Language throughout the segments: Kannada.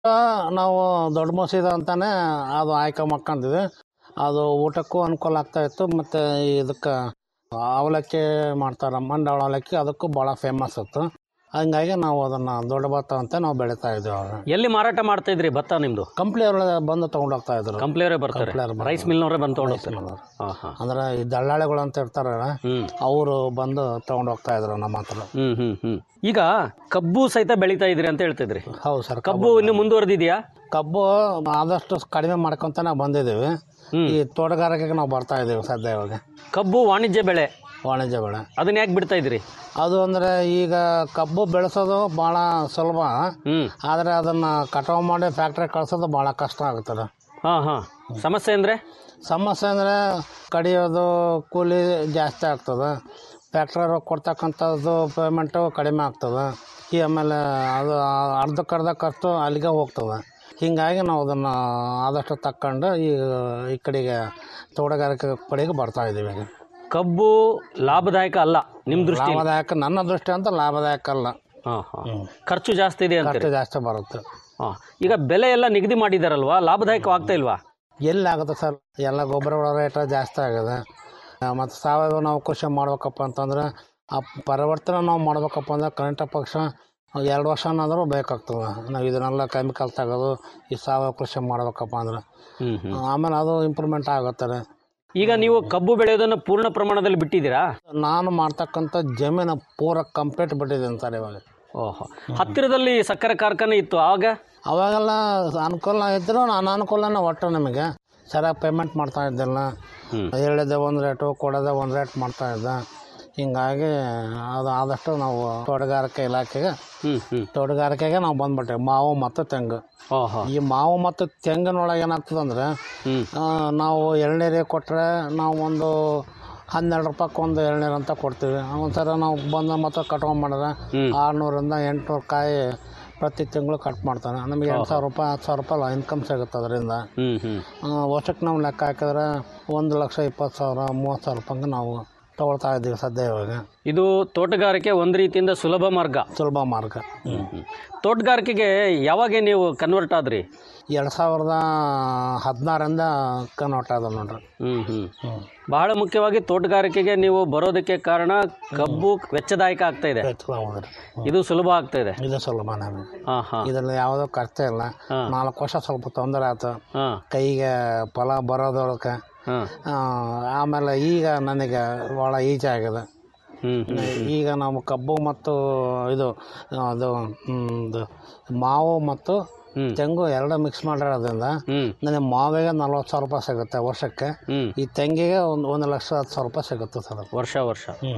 ನಾವು ದೊಡ್ಡ ಮಸೀದ ಅಂತಾನೆ ಅದು ಆಯ್ಕೆ ಮಾಡ್ಕೊಂಡಿದ್ವಿ ಅದು ಊಟಕ್ಕೂ ಅನುಕೂಲ ಆಗ್ತಾ ಇತ್ತು ಮತ್ತು ಇದಕ್ಕೆ ಅವಲಕ್ಕಿ ಮಾಡ್ತಾರೆ ಮಂಡಾಳ ಅವಲಕ್ಕಿ ಅದಕ್ಕೂ ಭಾಳ ಫೇಮಸ್ ಇತ್ತು ಹಂಗಾಗಿ ನಾವು ಅದನ್ನು ದೊಡ್ಡ ಭತ್ತ ಅಂತ ನಾವು ಬೆಳೀತಾ ಇದ್ವಿ ಅವಾಗ ಎಲ್ಲಿ ಮಾರಾಟ ಮಾಡ್ತಾ ಇದ್ರಿ ಭತ್ತ ನಿಮ್ದು ಕಂಪ್ನಿ ಅವ್ರ ಬಂದು ತೊಗೊಂಡು ಹೋಗ್ತಾ ಇದ್ರು ಕಂಪ್ಲೇರೇ ಬರ್ತಾರೆ ಕಂಪ್ಲೇಯರ್ ಬರ್ತಾರೆ. ರೈಸ್ ಮಿಲ್ನವರೇ ಬಂದು ತೊಗೊಂಡೋಗ್ತಾರೆ ಹಾಂ ಹಾಂ ಅಂದ್ರೆ ಈ ದಳ್ಳಾಳಿಗಳು ಅಂತ ಇರ್ತಾರಲ್ಲ ಹ್ಞೂ ಅವರು ಬಂದು ತೊಗೊಂಡು ಹೋಗ್ತಾ ಇದ್ರು ನಮ್ಮ ಹತ್ರ ಹ್ಞೂ ಹ್ಞೂ ಹ್ಞೂ ಈಗ ಕಬ್ಬು ಸಹಿತ ಬೆಳೀತಾ ಇದ್ರಿ ಅಂತ ಹೇಳ್ತಿದ್ರಿ ಹೌದು ಸರ್ ಕಬ್ಬು ಇನ್ನು ಮುಂದುವರೆದಿದೆಯಾ ಕಬ್ಬು ಆದಷ್ಟು ಕಡಿಮೆ ಮಾಡ್ಕೊಂತಾನೆ ಬಂದಿದ್ದೀವಿ ಹ್ಮ್. ಈ ತೋಟಗಾರಿಕೆಗೆ ನಾವು ಬರ್ತಾ ಇದ್ದೀವಿ ಸದ್ಯ ಇವಾಗ ಕಬ್ಬು ವಾಣಿಜ್ಯ ಬೆಳೆ ವಾಣಿಜ್ಯ ಬೆಳೆ ಅದನ್ನ ಯಾಕೆ ಬಿಡ್ತಾ ಇದ್ರಿ ಅದು ಅಂದರೆ ಈಗ ಕಬ್ಬು ಬೆಳೆಸೋದು ಭಾಳ ಸುಲಭ ಹ್ಞೂ ಆದರೆ ಅದನ್ನು ಕಟಾವು ಮಾಡಿ ಫ್ಯಾಕ್ಟ್ರಿ ಕಳ್ಸೋದು ಭಾಳ ಕಷ್ಟ ಆಗುತ್ತದೆ ಹಾಂ ಹಾಂ ಸಮಸ್ಯೆ ಅಂದರೆ ಸಮಸ್ಯೆ ಅಂದರೆ ಕಡಿಯೋದು ಕೂಲಿ ಜಾಸ್ತಿ ಆಗ್ತದೆ ಫ್ಯಾಕ್ಟ್ರಿ ಕೊಡ್ತಕ್ಕಂಥದ್ದು ಪೇಮೆಂಟು ಕಡಿಮೆ ಆಗ್ತದೆ ಈ ಆಮೇಲೆ ಅದು ಅರ್ಧಕ್ಕರ್ಧ ಖರ್ಚು ಅಲ್ಲಿಗೆ ಹೋಗ್ತದೆ ಹೀಗಾಗಿ ನಾವು ಅದನ್ನು ಆದಷ್ಟು ತಕ್ಕೊಂಡು ಈ ಈ ಕಡೆಗೆ ತೋಟಗಾರಿಕೆ ಕಡೆಗೆ ಬರ್ತಾ ಇದ್ದೀವಿ ಈಗ ಕಬ್ಬು ಲಾಭದಾಯಕ ಅಲ್ಲ ನಿಮ್ಮ ದೃಷ್ಟಿ ಲಾಭದಾಯಕ ನನ್ನ ದೃಷ್ಟಿ ಅಂತ ಲಾಭದಾಯಕ ಅಲ್ಲ ಹಾಂ ಹಾಂ ಖರ್ಚು ಜಾಸ್ತಿ ಇದೆ ಅಂತೀರಿ ಖರ್ಚು ಜಾಸ್ತಿ ಬರುತ್ತೆ ಹಾಂ ಈಗ ಬೆಲೆ ಎಲ್ಲ ನಿಗದಿ ಮಾಡಿದಾರಲ್ವಾ ಲಾಭದಾಯಕವಾಗ್ತಾ ಇಲ್ವಾ ಎಲ್ಲಿ ಆಗುತ್ತೆ ಸರ್ ಎಲ್ಲ ಗೊಬ್ಬರಗಳ ರೇಟ್ ಜಾಸ್ತಿ ಆಗಿದೆ ಮತ್ತು ಸಾವಯವ ನಾವು ಕೃಷಿ ಮಾಡ್ಬೇಕಪ್ಪ ಅಂತಂದ್ರೆ ಆ ಪರಿವರ್ತನೆ ನಾವು ಮಾಡ್ಬೇಕಪ್ಪ ಅಂದ್ರೆ ಕನಿಷ್ಠ ಪಕ್ಷ ಎರಡು ವರ್ಷನಾದರೂ ಬೇಕಾಗ್ತದೆ ನಾವು ಇದನ್ನೆಲ್ಲ ಕೆಮಿಕಲ್ ತೆಗೆದು ಈ ಸಾವಯವ ಕೃಷಿ ಮಾಡ್ಬೇಕಪ್ಪ ಅಂದ್ರೆ ಹ್ಞೂ ಹ್ಞೂ ಆಮೇಲೆ ಅದು ಇಂಪ್ರೂವ್ಮೆಂಟ್ ಆಗುತ್ತದೆ ಈಗ ನೀವು ಕಬ್ಬು ಬೆಳೆಯೋದನ್ನು ಪೂರ್ಣ ಪ್ರಮಾಣದಲ್ಲಿ ಬಿಟ್ಟಿದ್ದೀರಾ ನಾನು ಮಾಡ್ತಕ್ಕಂಥ ಜಮೀನು ಪೂರ ಕಂಪ್ಲೀಟ್ ಬಿಟ್ಟಿದ್ದೀನಿ ಸರ್ ಇವಾಗ ಓಹೋ ಹತ್ತಿರದಲ್ಲಿ ಸಕ್ಕರೆ ಕಾರ್ಖಾನೆ ಇತ್ತು ಆವಾಗ ಅವಾಗೆಲ್ಲ ಅನುಕೂಲ ಇದ್ದರೂ ಅನಾನುಕೂಲನೇ ಒಟ್ಟು ನಮಗೆ ಸರಿಯಾಗಿ ಪೇಮೆಂಟ್ ಮಾಡ್ತಾ ಇದ್ದಿಲ್ಲ ಹ್ಮ್. ಹೇಳಿದೆ ಒಂದು ರೇಟು ಕೊಡೋದೆ ಒಂದು ರೇಟ್ ಮಾಡ್ತಾ ಇದ್ದ ಹಿಂಗಾಗಿ ಅದು ಆದಷ್ಟು ನಾವು ತೋಟಗಾರಿಕೆ ಇಲಾಖೆಗೆ ಹ್ಞೂ ಹ್ಞೂ ತೋಟಗಾರಿಕೆಗೆ ನಾವು ಬಂದ್ಬಿಟ್ಟೆವು ಮಾವು ಮತ್ತು ತೆಂಗು ಓಹೋ ಈ ಮಾವು ಮತ್ತು ತೆಂಗಿನೊಳಗೆ ಏನಾಗ್ತದೆ ಅಂದರೆ ಹ್ಞೂ ನಾವು ಎಳ್ನೀರಿಗೆ ಕೊಟ್ಟರೆ ನಾವು ಒಂದು ಹನ್ನೆರಡು ರೂಪಾಯ್ಗೆ ಒಂದು ಎಳ್ನೀರು ಅಂತ ಕೊಡ್ತೀವಿ ಒಂದ್ಸಲ ನಾವು ಬಂದು ಮತ್ತೆ ಕಟ್ಕೊಂಡ್ ಮಾಡಿದ್ರೆ ಹ್ಮ್. ಆರುನೂರಿಂದ ಎಂಟುನೂರು ಕಾಯಿ ಪ್ರತಿ ತಿಂಗಳು ಕಟ್ ಮಾಡ್ತಾನೆ ನಮಗೆ ಎಂಟು ಸಾವಿರ ರೂಪಾಯಿ ಹತ್ತು ಸಾವಿರ ರೂಪಾಯಿ ಇನ್ಕಮ್ ಸಿಗುತ್ತೆ ಅದರಿಂದ ಹ್ಞೂ ಹ್ಞೂ ವರ್ಷಕ್ಕೆ ನಾವು ಲೆಕ್ಕ ಹಾಕಿದ್ರೆ ಒಂದು ಲಕ್ಷ ಇಪ್ಪತ್ತು ಸಾವಿರ ಮೂವತ್ತು ಸಾವಿರ ರೂಪಾಯಿಗೆ ನಾವು ತಗೊಳ್ತಾ ಇದ್ದೀವಿ ಸದ್ಯ ಇವಾಗ ಇದು ತೋಟಗಾರಿಕೆ ಒಂದು ರೀತಿಯಿಂದ ಸುಲಭ ಮಾರ್ಗ ಸುಲಭ ಮಾರ್ಗ ತೋಟಗಾರಿಕೆಗೆ ಯಾವಾಗ ನೀವು ಕನ್ವರ್ಟ್ ಆದ್ರಿ ಎರಡು ಸಾವಿರದ ಹದಿನಾರರಿಂದ ಕನ್ವರ್ಟ್ ಆದ ನೋಡ್ರಿ ಹ್ಞೂ ಹ್ಞೂ ಹ್ಞೂ ಬಹಳ ಮುಖ್ಯವಾಗಿ ತೋಟಗಾರಿಕೆಗೆ ನೀವು ಬರೋದಕ್ಕೆ ಕಾರಣ ಕಬ್ಬು ವೆಚ್ಚದಾಯಕ ಆಗ್ತಾ ಇದೆ ಹೌದ್ರಿ ಇದು ಸುಲಭ ಆಗ್ತಾ ಇದೆ ಇದು ಸುಲಭ ನಮಗೆ ಹಾಂ ಹಾಂ ಇದರಲ್ಲಿ ಯಾವುದೋ ಖರ್ಚೆ ಇಲ್ಲ ಹಾಂ. ನಾಲ್ಕು ವರ್ಷ ಸ್ವಲ್ಪ ತೊಂದರೆ ಆಯ್ತು ಹಾಂ ಕೈಗೆ ಫಲ ಬರೋದೊಳಗೆ ಹಾಂ ಆ, ಆಮೇಲೆ ಈಗ ನನಗೆ ಭಾಳ ಈಜಿ ಆಗಿದೆ ಹ್ಞೂ ಹ್ಞೂ ಈಗ ನಾವು ಕಬ್ಬು ಮತ್ತು ಇದು ಅದು ಹ್ಮ್, ಇದು ಮಾವು ಮತ್ತು ಹ್ಞೂ ತೆಂಗು ಎರಡು ಮಿಕ್ಸ್ ಮಾಡಿರೋದ್ರಿಂದ ಹ್ಞೂ ನನಗೆ ಮಾವಿಗೆ ನಲ್ವತ್ತು ಸಾವಿರ ರೂಪಾಯಿ ಸಿಗುತ್ತೆ ವರ್ಷಕ್ಕೆ ಹ್ಞೂ ಈ ತೆಂಗಿಗೆ ಒಂದು ಒಂದು ಲಕ್ಷ ಹತ್ತು ಸಾವಿರ ರೂಪಾಯಿ ಸಿಗುತ್ತೆ ಸರ್ ವರ್ಷ ವರ್ಷ ಹ್ಞೂ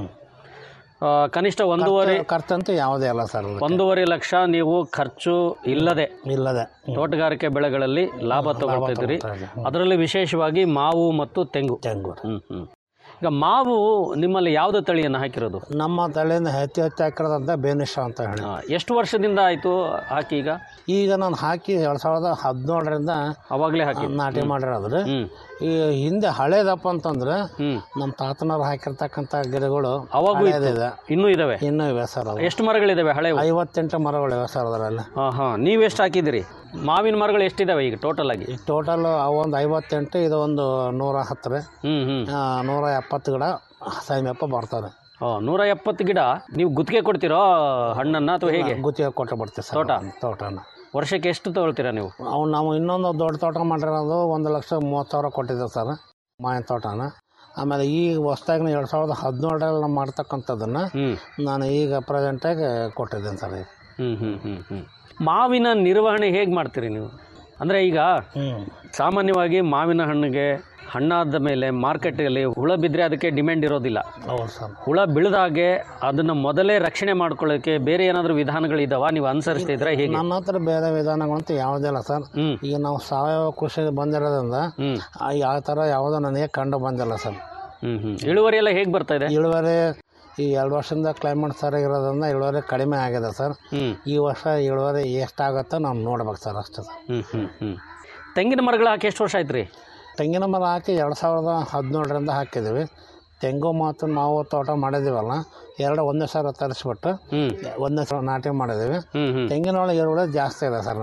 ಆ, ಕನಿಷ್ಠ ಒಂದೂವರೆ ಖರ್ಚಂತೂ ಯಾವುದೇ ಇಲ್ಲ ಸರ್ ಅದಕ್ಕೆ. ಒಂದೂವರೆ ಲಕ್ಷ ನೀವು ಖರ್ಚು ಇಲ್ಲದೆ ಇಲ್ಲದೆ ಹ್ಮ್. ತೋಟಗಾರಿಕೆ ಬೆಳೆಗಳಲ್ಲಿ ಲಾಭ ತಗೊಳ್ತಿದ್ದೀರಿ ತಗೊಳ್ತಾ ಇದ್ದೀವಿ. ಅದರಲ್ಲಿ ವಿಶೇಷವಾಗಿ ಮಾವು ಮತ್ತು ತೆಂಗು ತೆಂಗು ಹ್ಞೂ ಹ್ಞೂ ಈಗ ಮಾವು ನಿಮ್ಮಲ್ಲಿ ಯಾವುದೇ ತಳಿಯನ್ನು ಹಾಕಿರೋದು ನಮ್ಮ ತಲೆಯಿಂದ ಹೆಚ್ಚು ಹೆಚ್ಚು ಹಾಕಿರೋದಂತ ಬೇನಿಶ ಅಂತ ಹೇಳಿ ಆ, ಎಷ್ಟು ವರ್ಷದಿಂದ ಆಯಿತು ಹಾಕಿ ಈಗ ಈಗ ನಾನು ಹಾಕಿ ಎರಡು ಸಾವಿರದ ಹದಿನೇಳರಿಂದ ಅವಾಗಲೇ ಹಾಕಿ ನಾಟಿ ಮಾಡಿರೋದ್ರಿ ಹ್ಞೂ ಈ ಹಿಂದೆ ಹಳೇದಪ್ಪ ಅಂತಂದ್ರೆ ಹ್ಞೂ ನಮ್ಮ ತಾತನವ್ರು ಹಾಕಿರ್ತಕ್ಕಂಥ ಗಿಡಗಳು ಅವಾಗೂ ಇತ್ತು ಹಳೇದಿದೆ ಇನ್ನೂ ಇದಾವೆ ಇನ್ನೂ ಇವೆ ಸರ್ ಅದು ಎಷ್ಟು ಮರಗಳಿದಾವೆ ಹಳೆವು ಐವತ್ತೆಂಟು ಮರಗಳಿವೆ ಸರ್ ಅದರಲ್ಲಿ ಹಾಂ ಹಾಂ ನೀವು ಎಷ್ಟು ಹಾಕಿದ್ದೀರಿ ಮಾವಿನ ಮರಗಳು ಎಷ್ಟಿದಾವೆ ಈಗ ಟೋಟಲ್ ಆಗಿ ಈಗ ಟೋಟಲ್ ಒಂದು ಐವತ್ತೆಂಟು ಇದು ಒಂದು ನೂರ ಹತ್ತು ರೀ ಹ್ಞೂ ಹ್ಞೂ ಆ, ನೂರ ಎಪ್ಪತ್ತು ಗಿಡ ಸೈಮ್ಯಪ್ಪ ಬರ್ತಾರೆ ಹಾಂ ನೂರ ಎಪ್ಪತ್ತು ಗಿಡ ನೀವು ಗುತ್ತಿಗೆ ಕೊಡ್ತೀರೋ ಹಣ್ಣನ್ನು ಅಥವಾ ಹೇಗೆ ಗುತ್ತಿಗೆ ಕೊಟ್ಟು ಬಿಡ್ತೀವಿ ಸರ್ ತೋಟ? ತೋಟನ ವರ್ಷಕ್ಕೆ ಎಷ್ಟು ತಗೊಳ್ತೀರಾ ನೀವು ಅವ್ನು ನಾವು ಇನ್ನೊಂದು ದೊಡ್ಡ ತೋಟ ಮಾಡಿರೋದು ಒಂದು ಲಕ್ಷ ಮೂವತ್ತು ಸಾವಿರ ಕೊಟ್ಟಿದ್ದೇವೆ ಸರ್ ಮಾವಿನ ತೋಟನ ಆಮೇಲೆ ಈಗ ಹೊಸ್ದಾಗಿ ಎರಡು ಸಾವಿರದ ಹದಿನೇಳರಲ್ಲಿ ನಾವು ಮಾಡ್ತಕ್ಕಂಥದ್ದನ್ನು ಹ್ಞೂ ನಾನು ಈಗ ಪ್ರೆಸೆಂಟಾಗಿ ಕೊಟ್ಟಿದ್ದೇನೆ ಸರ್ ಈಗ ಹ್ಞೂ ಹ್ಞೂ ಹ್ಞೂ ಹ್ಞೂ ಮಾವಿನ ನಿರ್ವಹಣೆ ಹೇಗೆ ಮಾಡ್ತೀರಿ ನೀವು ಅಂದರೆ ಈಗ ಹ್ಞೂ ಸಾಮಾನ್ಯವಾಗಿ ಮಾವಿನ ಹಣ್ಣಿಗೆ ಹಣ್ಣಾದ ಮೇಲೆ ಮಾರ್ಕೆಟಲ್ಲಿ ಹುಳ ಬಿದ್ದರೆ ಅದಕ್ಕೆ ಡಿಮ್ಯಾಂಡ್ ಇರೋದಿಲ್ಲ ಹೌದು ಸರ್ ಹುಳ ಬೀಳದಾಗೆ ಅದನ್ನು ಮೊದಲೇ ರಕ್ಷಣೆ ಮಾಡ್ಕೊಳ್ಳೋಕ್ಕೆ ಬೇರೆ ಏನಾದರೂ ವಿಧಾನಗಳಿದಾವ ನೀವು ಅನುಸರಿಸ್ತಿದ್ರೆ ಹೇಗೆ ನನ್ನ ಹತ್ರ ಬೇರೆ ವಿಧಾನಗಳಂತೂ ಯಾವುದೇ ಇಲ್ಲ ಸರ್ ಹ್ಞೂ ಈಗ ನಾವು ಸಾವಯವ ಕೃಷಿ ಬಂದಿರೋದ್ರಿಂದ ಹ್ಞೂ ಆ ಯಾವ ಥರ ಯಾವುದೋ ನನಗೆ ಕಂಡು ಬಂದಿಲ್ಲ ಸರ್ ಹ್ಞೂ ಹ್ಞೂ ಇಳುವರಿ ಎಲ್ಲ ಹೇಗೆ ಬರ್ತಾ ಇದೆ ಇಳುವರಿ ಈ ಎರಡು ವರ್ಷದಿಂದ ಕ್ಲೈಮೇಟ್ ಸರಿಯಾಗಿರೋದ್ರಿಂದ ಇಳುವರಿ ಕಡಿಮೆ ಆಗಿದೆ ಸರ್ ಹ್ಞೂ ಈ ವರ್ಷ ಇಳುವರಿ ಎಷ್ಟಾಗುತ್ತೋ ನಾವು ನೋಡ್ಬೇಕು ಸರ್ ಅಷ್ಟೇ ಸರ್ ಹ್ಞೂ ಹ್ಞೂ ಹ್ಞೂ ತೆಂಗಿನ ಮರಗಳು ಹಾಕಿ ಎಷ್ಟು ವರ್ಷ ಆಯ್ತು ರೀ ತೆಂಗಿನ ಮರ ಹಾಕಿ ಎರಡು ಸಾವಿರದ ಹದಿನೇಳರಿಂದ ಹಾಕಿದ್ದೀವಿ ತೆಂಗು ಮತ್ತು ನಾವು ತೋಟ ಮಾಡಿದ್ದೀವಲ್ಲ ಎರಡು ಒಂದೇ ಸಾವಿರ ತರಿಸ್ಬಿಟ್ಟು ಹ್ಞೂ ಒಂದೇ ಸಾವಿರ ನಾಟಿ ಮಾಡಿದ್ದೀವಿ ಹ್ಞೂ ಹ್ಞೂ ತೆಂಗಿನೊಳಗೆ ಇಳುವರಿ ಜಾಸ್ತಿ ಇದೆ ಸರ್ ನನಗೆ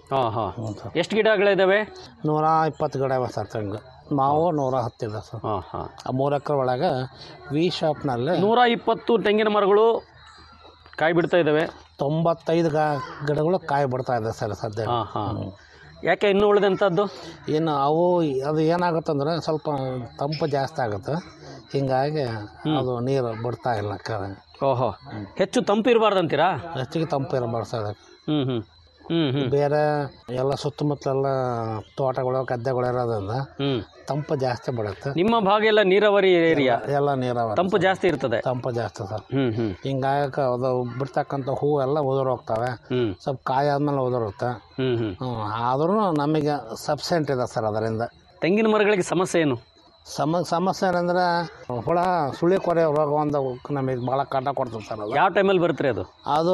ಹಾಂ ಹಾಂ ಹ್ಞೂ ಸರ್ ಎಷ್ಟು ಗಿಡಗಳಿದ್ದಾವೆ ನೂರ ಇಪ್ಪತ್ತು ಗಿಡ ಇವೆ ಸರ್ ತೆಂಗು ಮಾವು ನೂರ ಹತ್ತಿದೆ ಸರ್ ಹಾಂ ಹಾಂ ಆ ಮೂರು ಎಕರೆ ಒಳಗೆ ವಿ ಶಾಪ್ನಲ್ಲಿ ನೂರ ಇಪ್ಪತ್ತು ತೆಂಗಿನ ಮರಗಳು ಕಾಯಿ ಬಿಡ್ತಾ ಇದ್ದಾವೆ ತೊಂಬತ್ತೈದು ಗ ಗಿಡಗಳು ಕಾಯಿ ಬಿಡ್ತಾ ಇದೆ ಸರ್ ಸದ್ಯ ಹಾಂ ಹಾಂ ಯಾಕೆ ಇನ್ನೂ ಉಳಿದಂಥದ್ದು ಇನ್ನು ಅವು ಅದು ಏನಾಗುತ್ತಂದ್ರೆ ಸ್ವಲ್ಪ ತಂಪು ಜಾಸ್ತಿ ಆಗುತ್ತೆ ಹಿಂಗಾಗಿ ಅದು ನೀರು ಬಿಡ್ತಾ ಇಲ್ಲ ಕ ಓಹೋ ಹೆಚ್ಚು ತಂಪು ಇರಬಾರ್ದಂತೀರಾ ಹೆಚ್ಚಿಗೆ ತಂಪು ಇರಬಾರ್ದು ಸರ್ ಅದಕ್ಕೆ ಹ್ಞೂ ಹ್ಞೂ ಹ್ಞೂ ಹ್ಞೂ ಬೇರೆ ಎಲ್ಲ ಸುತ್ತಮುತ್ತಲೆಲ್ಲ ತೋಟಗಳು ಗದ್ದೆಗಳು ಇರೋದ್ರಿಂದ ಹ್ಞೂ ತಂಪು ಜಾಸ್ತಿ ಬಿಡುತ್ತೆ ನಿಮ್ಮ ಭಾಗ ಎಲ್ಲ ನೀರಾವರಿ ಏರಿಯಾ ಎಲ್ಲ ನೀರಾವರಿ ತಂಪು ಜಾಸ್ತಿ ಇರ್ತದೆ ತಂಪು ಜಾಸ್ತಿ ಸರ್ ಹ್ಞೂ ಹ್ಞೂ ಹಿಂಗಾಗಿ ಅದು ಬಿಡ್ತಕ್ಕಂಥ ಹೂವು ಎಲ್ಲ ಉದುರು ಹೋಗ್ತವೆ ಹ್ಞೂ ಸ್ವಲ್ಪ ಕಾಯಿ ಆದ್ಮೇಲೆ ಉದುರುತ್ತೆ ಹ್ಞೂ ಹ್ಞೂ ಹ್ಞೂ ಆದ್ರೂ ನಮಗೆ ಸಬ್ಸೆಂಟ್ ಇದೆ ಸರ್ ಅದರಿಂದ ತೆಂಗಿನ ಮರಗಳಿಗೆ ಸಮಸ್ಯೆ ಏನು ಸಮ ಸಮಸ್ಯೆ ಏನಂದ್ರೆ ಹುಳ ಸುಳಿ ಕೊರೆ ರೋಗ ಒಂದು ನಮಗೆ ಭಾಳ ಕಾಟ ಕೊಡ್ತದೆ ಸರ್ ಅದು ಯಾವ ಟೈಮಲ್ಲಿ ಬರುತ್ತೆ ಅದು ಅದು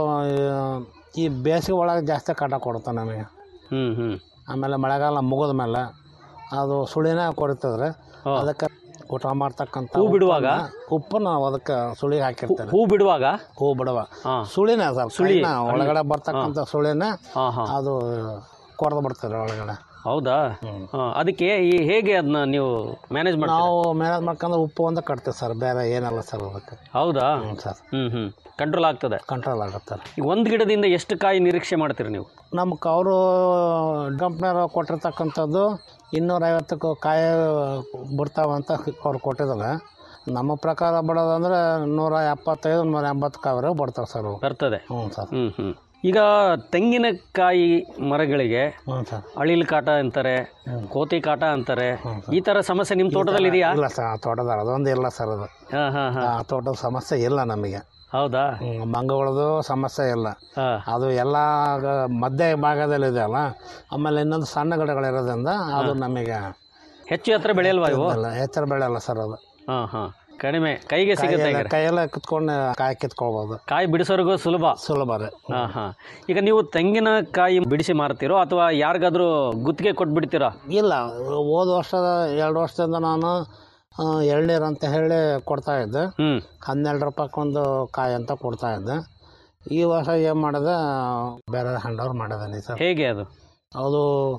ಈ ಬೇಸಿಗೆ ಒಳಗೆ ಜಾಸ್ತಿ ಕಾಟ ಕೊಡುತ್ತೆ ನಮಗೆ ಹ್ಞೂ ಹ್ಞೂ ಆಮೇಲೆ ಮಳೆಗಾಲ ಮುಗಿದ ಮೇಲೆ ಅದು ಸುಳಿನ ಕೊಡ್ತದ್ರೆ ಹಾ. ಅದಕ್ಕೆ ಊಟ ಮಾಡ್ತಕ್ಕಂಥ ಹೂ ಬಿಡುವಾಗ? ಉಪ್ಪನ್ನ- ಉಪ್ಪನ್ನ ಅದಕ್ಕೆ ಸುಳಿಗೆ ಹಾಕಿರ್ತಾರೆ ಹೂ ಬಿಡುವಾಗ ಹೂ ಬಿಡುವ ಹಾಂ ಸುಳಿನ ಸರ್ ಸುಳಿನ ಒಳಗಡೆ ಬರ್ತಕ್ಕಂಥ ಸುಳಿನ ಹಾಂ ಹಾಂ ಅದು ಕೊಡ್ದು ಬಿಡ್ತಾರೆ ಒಳಗಡೆ ಹೌದಾ ಹಾಂ ಅದಕ್ಕೆ ಈ ಹೇಗೆ ಅದನ್ನ ನೀವು ಮ್ಯಾನೇಜ್ ಮಾಡಿ ನಾವು ಮ್ಯಾನೇಜ್ ಮಾಡ್ಕೊಂಡು ಉಪ್ಪು ಒಂದು ಕಟ್ತೀವಿ ಸರ್ ಬೇರೆ ಏನಲ್ಲ ಸರ್ ಅದಕ್ಕೆ ಹೌದಾ ಹ್ಞೂ ಸರ್ ಹ್ಞೂ ಹ್ಞೂ ಕಂಟ್ರೋಲ್ ಆಗ್ತದೆ ಕಂಟ್ರೋಲ್ ಆಗುತ್ತೆ ಈಗ ಒಂದು ಗಿಡದಿಂದ ಎಷ್ಟು ಕಾಯಿ ನಿರೀಕ್ಷೆ ಮಾಡ್ತೀರಿ ನೀವು ನಮ್ಗೆ ಅವರು ಕಂಪ್ನಿಯವರು ಕೊಟ್ಟಿರ್ತಕ್ಕಂಥದ್ದು ಇನ್ನೂರೈವತ್ತಕ್ಕೂ ಕಾಯಿ ಬಿಡ್ತಾವಂತ ಅವ್ರು ಕೊಟ್ಟಿದ್ದಾರೆ ನಮ್ಮ ಪ್ರಕಾರ ಬಿಡೋದಂದ್ರೆ ನೂರ ಎಪ್ಪತ್ತೈದು ನೂರ ಎಂಬತ್ತು ಕಾಯಿವರೆಗೆ ಬಿಡ್ತಾರೆ ಸರ್ ಅವು ಬರ್ತದೆ ಹ್ಞೂ ಸರ್ ಹ್ಞೂ ಹ್ಞೂ ಈಗ ತೆಂಗಿನಕಾಯಿ ಮರಗಳಿಗೆ ಹ್ಞೂ ಸರ್ ಅಳಿಲ್ ಕಾಟ ಅಂತಾರೆ ಕೋತಿ ಕಾಟ ಅಂತಾರೆ ಈ ಥರ ಸಮಸ್ಯೆ ನಿಮ್ಮ ತೋಟದಲ್ಲಿ ಇದೆಯಾ ಇಲ್ಲ ಸರ್ ಆ ತೋಟದಾಗ ಅದೊಂದು ಇಲ್ಲ ಸರ್ ಅದು ಹಾಂ ಹಾಂ ಹಾಂ ಆ ತೋಟದ ಸಮಸ್ಯೆ ಇಲ್ಲ ನಮಗೆ ಹೌದಾ ಹ್ಮ್, ಮಂಗಗಳದ್ದು ಸಮಸ್ಯೆ ಇಲ್ಲ ಹಾಂ ಅದು ಎಲ್ಲ ಗ- ಮಧ್ಯ ಭಾಗದಲ್ಲಿ ಇದೆಯಲ್ಲ ಆಮೇಲೆ ಇನ್ನೊಂದು ಸಣ್ಣ ಗಿಡಗಳಿರೋದ್ರಿಂದ ಅದು ನಮಗೆ ಹೆಚ್ಚು ಎತ್ತರ ಬೆಳೆಯಲ್ವಾ ಇವು ಇಲ್ಲ ಎತ್ತರ ಬೆಳೆಯಲ್ಲ ಸರ್ ಅದು ಹಾಂ ಹಾಂ ಕಡಿಮೆ ಕೈಗೆ ಸಿಗುತ್ತೆ ಕೈಯೆಲ್ಲ ಈಗ ಕೈಯೆಲ್ಲ ಕಿತ್ಕೊಂಡು ಕಾಯಿ ಕಿತ್ಕೊಳ್ಬೋದು ಕಾಯಿ ಬಿಡಿಸೋರ್ಗೂ ಸುಲಭ ಸುಲಭ ರೀ ಹಾಂ ಹಾಂ ಈಗ ನೀವು ತೆಂಗಿನಕಾಯಿ ಬಿಡಿಸಿ ಮಾರ್ತೀರೋ ಅಥವಾ ಯಾರಿಗಾದ್ರೂ ಗುತ್ತಿಗೆ ಕೊಟ್ಬಿಡ್ತೀರಾ ಇಲ್ಲ ಹೋದ ವರ್ಷದ ಎರಡು ವರ್ಷದಿಂದ ನಾನು ಆ, ಎಳ್ನೀರು ಅಂತ ಹೇಳಿ ಕೊಡ್ತಾ ಇದ್ದೆ ಹ್ಞೂ ಹನ್ನೆರಡು ರೂಪಾಯಿಗೊಂದು ಕಾಯಿ ಅಂತ ಕೊಡ್ತಾ ಇದ್ದೆ ಈ ವರ್ಷ ಏನು ಮಾಡಿದೆ ಬೇರೆ ಹ್ಯಾಂಡ್ ಓವರ್ ಮಾಡಿದ್ದೀನಿ ಸರ್ ಹೇಗೆ ಅದು ಅದು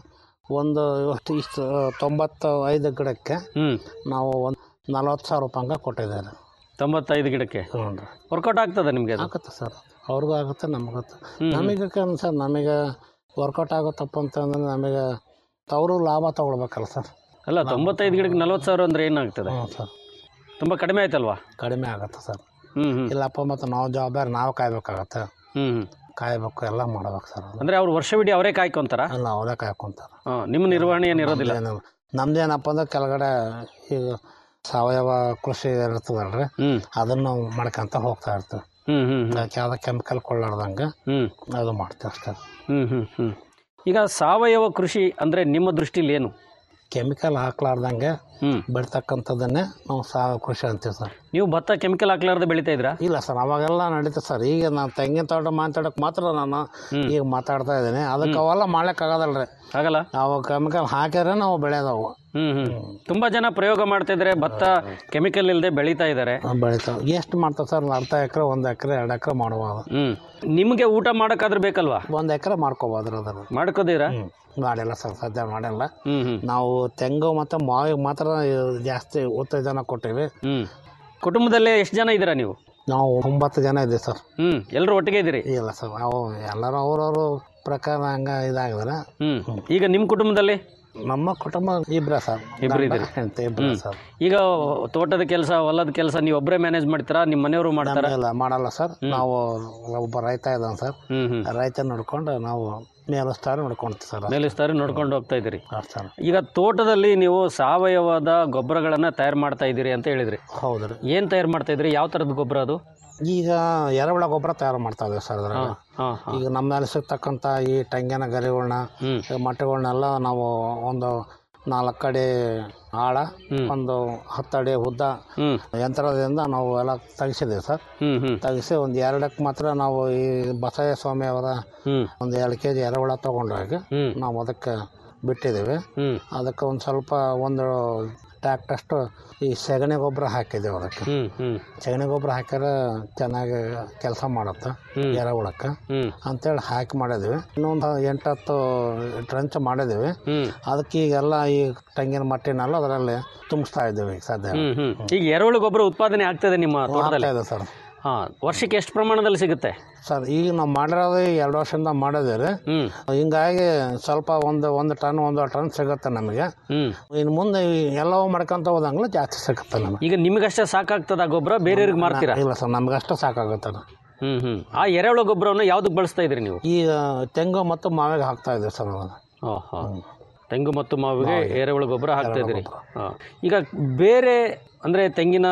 ಒಂದು ಇಷ್ಟು ಇಷ್ಟು ತೊಂಬತ್ತು ಐದು ಗಿಡಕ್ಕೆ ಹ್ಞೂ ನಾವು ಒಂದು ನಲ್ವತ್ತು ಸಾವಿರ ರೂಪಾಯಿ ಕೊಟ್ಟಿದ್ದಾರೆ ತೊಂಬತ್ತೈದು ಗಿಡಕ್ಕೆ ಹ್ಞೂ ರೀ ವರ್ಕೌಟ್ ಆಗ್ತದೆ ನಿಮಗೆ ಅದು ಆಗುತ್ತೆ ಸರ್ ಅವ್ರಿಗೂ ಆಗುತ್ತೆ ನಮಗುತ್ತೆ ಹ್ಮ್. ನಮಗೆ ಸರ್ ನಮಗೆ ವರ್ಕೌಟ್ ಆಗುತ್ತಪ್ಪ ಅಂತಂದ್ರೆ ನಮಗೆ ಅವರು ಲಾಭ ತಗೊಳ್ಬೇಕಲ್ಲ ಸರ್ ಅಲ್ಲ ತೊಂಬತ್ತೈದು ಗಿಡಕ್ಕೆ ನಲ್ವತ್ತು ಸಾವಿರ ಅಂದರೆ ಏನಾಗ್ತದೆ ಹ್ಞೂ ಸರ್ ತುಂಬ ಕಡಿಮೆ ಆಯ್ತಲ್ವಾ ಕಡಿಮೆ ಆಗುತ್ತೆ ಸರ್ ಹ್ಞೂ ಹ್ಞೂ ಇಲ್ಲಪ್ಪ ಮತ್ತು ನಾವು ಜವಾಬ್ದಾರಿ ನಾವು ಕಾಯ್ಬೇಕಾಗತ್ತೆ ಹ್ಞೂ ಹ್ಞೂ ಕಾಯ್ಬೇಕು ಎಲ್ಲ ಮಾಡ್ಬೇಕು ಸರ್ ಅದು ಅಂದರೆ ಅವ್ರು ವರ್ಷವಿಡೀ ಅವರೇ ಕಾಯ್ಕೊಂತಾರ ಎಲ್ಲ ಅವರೇ ಕಾಯ್ಕೊಂತಾರೆ ಹಾಂ ನಿಮ್ಮ ನಿರ್ವಹಣೆ ಏನು ಇರೋದಿಲ್ಲ ನಮ್ದೇನು ನಮ್ದೇನಪ್ಪ ಅಂದ್ರೆ ಕೆಳಗಡೆ ಈಗ ಸಾವಯವ ಕೃಷಿ ಇರ್ತದಲ್ರಿ ಹ್ಞೂ ಅದನ್ನು ನಾವು ಮಾಡ್ಕೊಂತ ಹೋಗ್ತಾ ಇರ್ತೀವಿ ಹ್ಞೂ ಹ್ಞೂ ಹ್ಞೂ ಅದಕ್ಕೆ ಯಾವುದೇ ಕೆಮಿಕಲ್ ಕೊಳ್ಳಾರ್ದಂಗೆ ಹ್ಞೂ ಅದು ಮಾಡ್ತೀವಿ ಅಷ್ಟೇ ಹ್ಞೂ ಹ್ಞೂ ಹ್ಞೂ ಈಗ ಸಾವಯವ ಕೃಷಿ ಅಂದರೆ ನಿಮ್ಮ ದೃಷ್ಟಿಲಿ ಏನು ಕೆಮಿಕಲ್ ಹಾಕ್ಲಾರ್ದಂಗೆ ಹ್ಞೂ ಬೆಳ್ತಕ್ಕಂಥದ್ದನ್ನೇ ನಾವು ಸಾವಯವ ಕೃಷಿ ಅಂತೀವಿ ಸರ್ ನೀವು ಭತ್ತ ಕೆಮಿಕಲ್ ಹಾಕ್ಲಾರ್ದೆ ಬೆಳಿತಾ ಇದ್ರಾ ಇಲ್ಲ ಸರ್ ಅವಾಗೆಲ್ಲ ನಡೀತದೆ ಸರ್ ಈಗ ನಾನು ತೆಂಗಿನ ತೋಟ ಮಾತಾಡೋಕೆ ಮಾತ್ರ ನಾನು ಈಗ ಮಾತಾಡ್ತಾ ಇದ್ದೀನಿ ಅದಕ್ಕೆ ಅವೆಲ್ಲ ಮಾಡ್ಲಿಕ್ಕೆ ರೀ ಆಗಲ್ಲ ಅವು ಕೆಮಿಕಲ್ ಹಾಕಿದ್ರೆ ನಾವು ಬೆಳೆಯೋದವು ಹ್ಞೂ ಹ್ಞೂ ತುಂಬ ಜನ ಪ್ರಯೋಗ ಮಾಡ್ತಾ ಇದ್ದಾರೆ ಭತ್ತ ಕೆಮಿಕಲ್ ಇಲ್ಲದೆ ಬೆಳೀತಾ ಇದ್ದಾರೆ ಬೆಳಿತಾವೆ ಎಷ್ಟು ಮಾಡ್ತಾವೆ ಸರ್ ಅರ್ಧ ಎಕರೆ ಒಂದು ಎಕರೆ ಎರಡು ಎಕರೆ ಮಾಡ್ಬೋದು ಹ್ಞೂ ನಿಮಗೆ ಊಟ ಮಾಡೋಕ್ಕಾದ್ರೂ ಬೇಕಲ್ವಾ ಒಂದು ಎಕರೆ ಮಾಡ್ಕೋಬೋದು ಅದನ್ನು ಮಾಡ್ಕೋತೀರಾ ಹ್ಞೂ ಮಾಡಿಲ್ಲ ಸರ್ ಸದ್ಯ ಮಾಡಿಲ್ಲ ಹ್ಞೂ ಹ್ಞೂ ನಾವು ತೆಂಗು ಮತ್ತು ಮಾವಿಗೆ ಮಾತ್ರ ಜಾಸ್ತಿ ಉತ್ತೇಜನ ಕೊಟ್ಟಿವಿ ಹ್ಞೂ ಕುಟುಂಬದಲ್ಲೇ ಎಷ್ಟು ಜನ ಇದ್ದೀರಾ ನೀವು ನಾವು ಒಂಬತ್ತು ಜನ ಇದ್ದೀವಿ ಸರ್ ಹ್ಞೂ ಎಲ್ಲರೂ ಒಟ್ಟಿಗೆ ಇದ್ದೀರಿ ಇಲ್ಲ ಸರ್ ಅವು ಎಲ್ಲರೂ ಅವ್ರವ್ರ ಪ್ರಕಾರ ಹಂಗೆ ಇದಾಗಿದ್ರೆ ಹ್ಞೂ ಈಗ ನಿಮ್ಮ ಕುಟುಂಬದಲ್ಲಿ ನಮ್ಮ ಕುಟುಂಬ ಇಬ್ಬರೇ ಸರ್ ಇಬ್ರು ಇದ್ದೀರಿ. ಅಂತ ಇಬ್ಬರೇ ಸರ್ ಈಗ ತೋಟದ ಕೆಲಸ ಹೊಲದ ಕೆಲಸ ನೀವು ಒಬ್ಬರೇ ಮ್ಯಾನೇಜ್ ಮಾಡ್ತೀರಾ ನಿಮ್ಮ ಮನೆಯವರು ಮಾಡ್ತಾರಾ ಇಲ್ಲ ಮಾಡಲ್ಲ ಸರ್ ನಾವು ಒಬ್ಬ ರೈತ ಇದ್ದಾನೆ ಸರ್ ಹ್ಞೂ ಹ್ಞೂ ರೈತ ನೋಡ್ಕೊಂಡು ನಾವು ಮೇಲಸ್ತಾರ ನೋಡ್ಕೊಂತೀವಿ ಸರ್ ಮೇಲಿಸ್ತಾರೆ ನೋಡ್ಕೊಂಡು ಹೋಗ್ತಾ ಇದ್ದೀರಿ ಅಷ್ಟು ಸರ್ ಈಗ ತೋಟದಲ್ಲಿ ನೀವು ಸಾವಯವದ ಗೊಬ್ಬರಗಳನ್ನು ತಯಾರು ಮಾಡ್ತಾ ಇದ್ದೀರಿ ಅಂತ ಹೇಳಿದ್ರಿ ಹೌದು ರೀ ಏನು ತಯಾರು ಮಾಡ್ತಾ ಇದ್ರಿ ಯಾವ ಥರದ ಗೊಬ್ಬರ ಅದು ಈಗ ಎರೆಹುಳ ಗೊಬ್ಬರ ತಯಾರು ಮಾಡ್ತಾ ಇದ್ದೀವಿ ಸರ್ ಅದ್ರಾಗ ಹಾಂ ಹಾಂ ಈಗ ನಮ್ಮಲ್ಲಿ ಸಿಗ್ತಕ್ಕಂಥ ಈ ತೆಂಗಿನ ಗರಿಗಳ್ನ ಹ್ಞೂ ಮೊಟ್ಟೆಗಳ್ನೆಲ್ಲ ನಾವು ಒಂದು ನಾಲ್ಕು ಅಡಿ ಆಳ ಒಂದು ಹತ್ತು ಅಡಿ ಉದ್ದ ಹ್ಞೂ ಯಂತ್ರದಿಂದ ನಾವು ಎಲ್ಲ ತೆಗಿಸಿದ್ದೀವಿ ಸರ್ ಹ್ಞೂ ಹ್ಞೂ ತೆಗಿಸಿ ಒಂದು ಎರಡಕ್ಕೆ ಮಾತ್ರ ನಾವು ಈ ಬಸಯ್ಯ ಸ್ವಾಮಿ ಅವರ ಹ್ಞೂ ಒಂದು ಎರಡು ಕೆ ಜಿ ಎರೆಹುಳ ತೊಗೊಂಡಾಗ ಹ್ಞೂ ನಾವು ಅದಕ್ಕೆ ಬಿಟ್ಟಿದ್ದೀವಿ ಹ್ಞೂ ಅದಕ್ಕೆ ಒಂದು ಸ್ವಲ್ಪ ಒಂದು ಟ್ಯಾಕ್ಟಷ್ಟು ಈ ಸಗಣಿ ಗೊಬ್ಬರ ಹಾಕಿದ್ದೇವೆ ಅದಕ್ಕೆ ಹ್ಮ್ ಹ್ಮ್ ಸಗಣಿ ಗೊಬ್ಬರ ಹಾಕಿದ್ರೆ ಚೆನ್ನಾಗಿ ಕೆಲಸ ಮಾಡುತ್ತೆ ಹ್ಮ್. ಎರೆಹುಳಕ್ಕೆ ಹ್ಮ್ ಅಂತೇಳಿ ಹಾಕಿ ಮಾಡಿದ್ವಿ ಇನ್ನೊಂದು ಎಂಟತ್ತು ಟ್ರಂಚ್ ಮಾಡಿದ್ದೀವಿ ಹ್ಮ್ ಅದಕ್ಕೆ ಈಗೆಲ್ಲ ಈ ತೆಂಗಿನ ಮಟ್ಟಿನೆಲ್ಲ ಅದರಲ್ಲಿ ತುಂಬಿಸ್ತಾ ಇದ್ದೀವಿ ಈಗ ಸದ್ಯ ಹ್ಮ್ ಹ್ಮ್ ಈಗ ಎರೆಹುಳು ಗೊಬ್ಬರ ಉತ್ಪಾದನೆ ಆಗ್ತದೆ ನಿಮ್ಮ ತೋಟದಲ್ಲಿ ಆಗ್ತಾ ಇದೆ ಸರ್ ಹಾ ವರ್ಷಕ್ಕೆ ಎಷ್ಟು ಪ್ರಮಾಣದಲ್ಲಿ ಸಿಗುತ್ತೆ ಸರ್ ಈಗ ನಾವು ಮಾಡಿರೋದು ಈ ಎರಡು ವರ್ಷದಿಂದ ಮಾಡಿದ್ದೀವಿ ರೀ ಹ್ಮ್ ಹಿಂಗಾಗಿ ಸ್ವಲ್ಪ ಒಂದು ಒಂದು ಟನ್ ಒಂದು ಟನ್ ಸಿಗುತ್ತೆ ನಮಗೆ ಹ್ಮ್ ಇನ್ನು ಮುಂದೆ ಈ ಎಲ್ಲವೂ ಮಾಡ್ಕೊಂತ ಹೋದಂಗ್ಲೂ ಜಾಸ್ತಿ ಸಿಗುತ್ತೆ ನಮಗೆ ಈಗ ನಿಮಗಷ್ಟೇ ಸಾಕಾಗ್ತದ ಗೊಬ್ಬರ ಬೇರೆಯವ್ರಿಗೆ ಮಾರ್ತೀರಾ ಇಲ್ಲ ಸರ್ ನಮ್ಗೆ ಅಷ್ಟು ಸಾಕಾಗುತ್ತೆ ಅದು. ಹ್ಮ್ ಹ್ಮ್ ಆ ಎರೆಹುಳು ಗೊಬ್ಬರವನ್ನು ಯಾವ್ದಕ್ಕೆ ಬಳಸ್ತಾ ಇದ್ರಿ ನೀವು ಈಗ ತೆಂಗು ಮತ್ತು ಮಾವಿಗೆ ಹಾಕ್ತಾ ಇದ್ದೀವಿ ಸರ್ ಅದನ್ನು ಓಹೋ ತೆಂಗು ಮತ್ತು ಮಾವಿಗೆ ಎರೆಹುಳು ಗೊಬ್ಬರ ಹಾಕ್ತಾ ಇದ್ರಿ ಹಾ. ಈಗ ಬೇರೆ ಅಂದ್ರೆ ತೆಂಗಿನ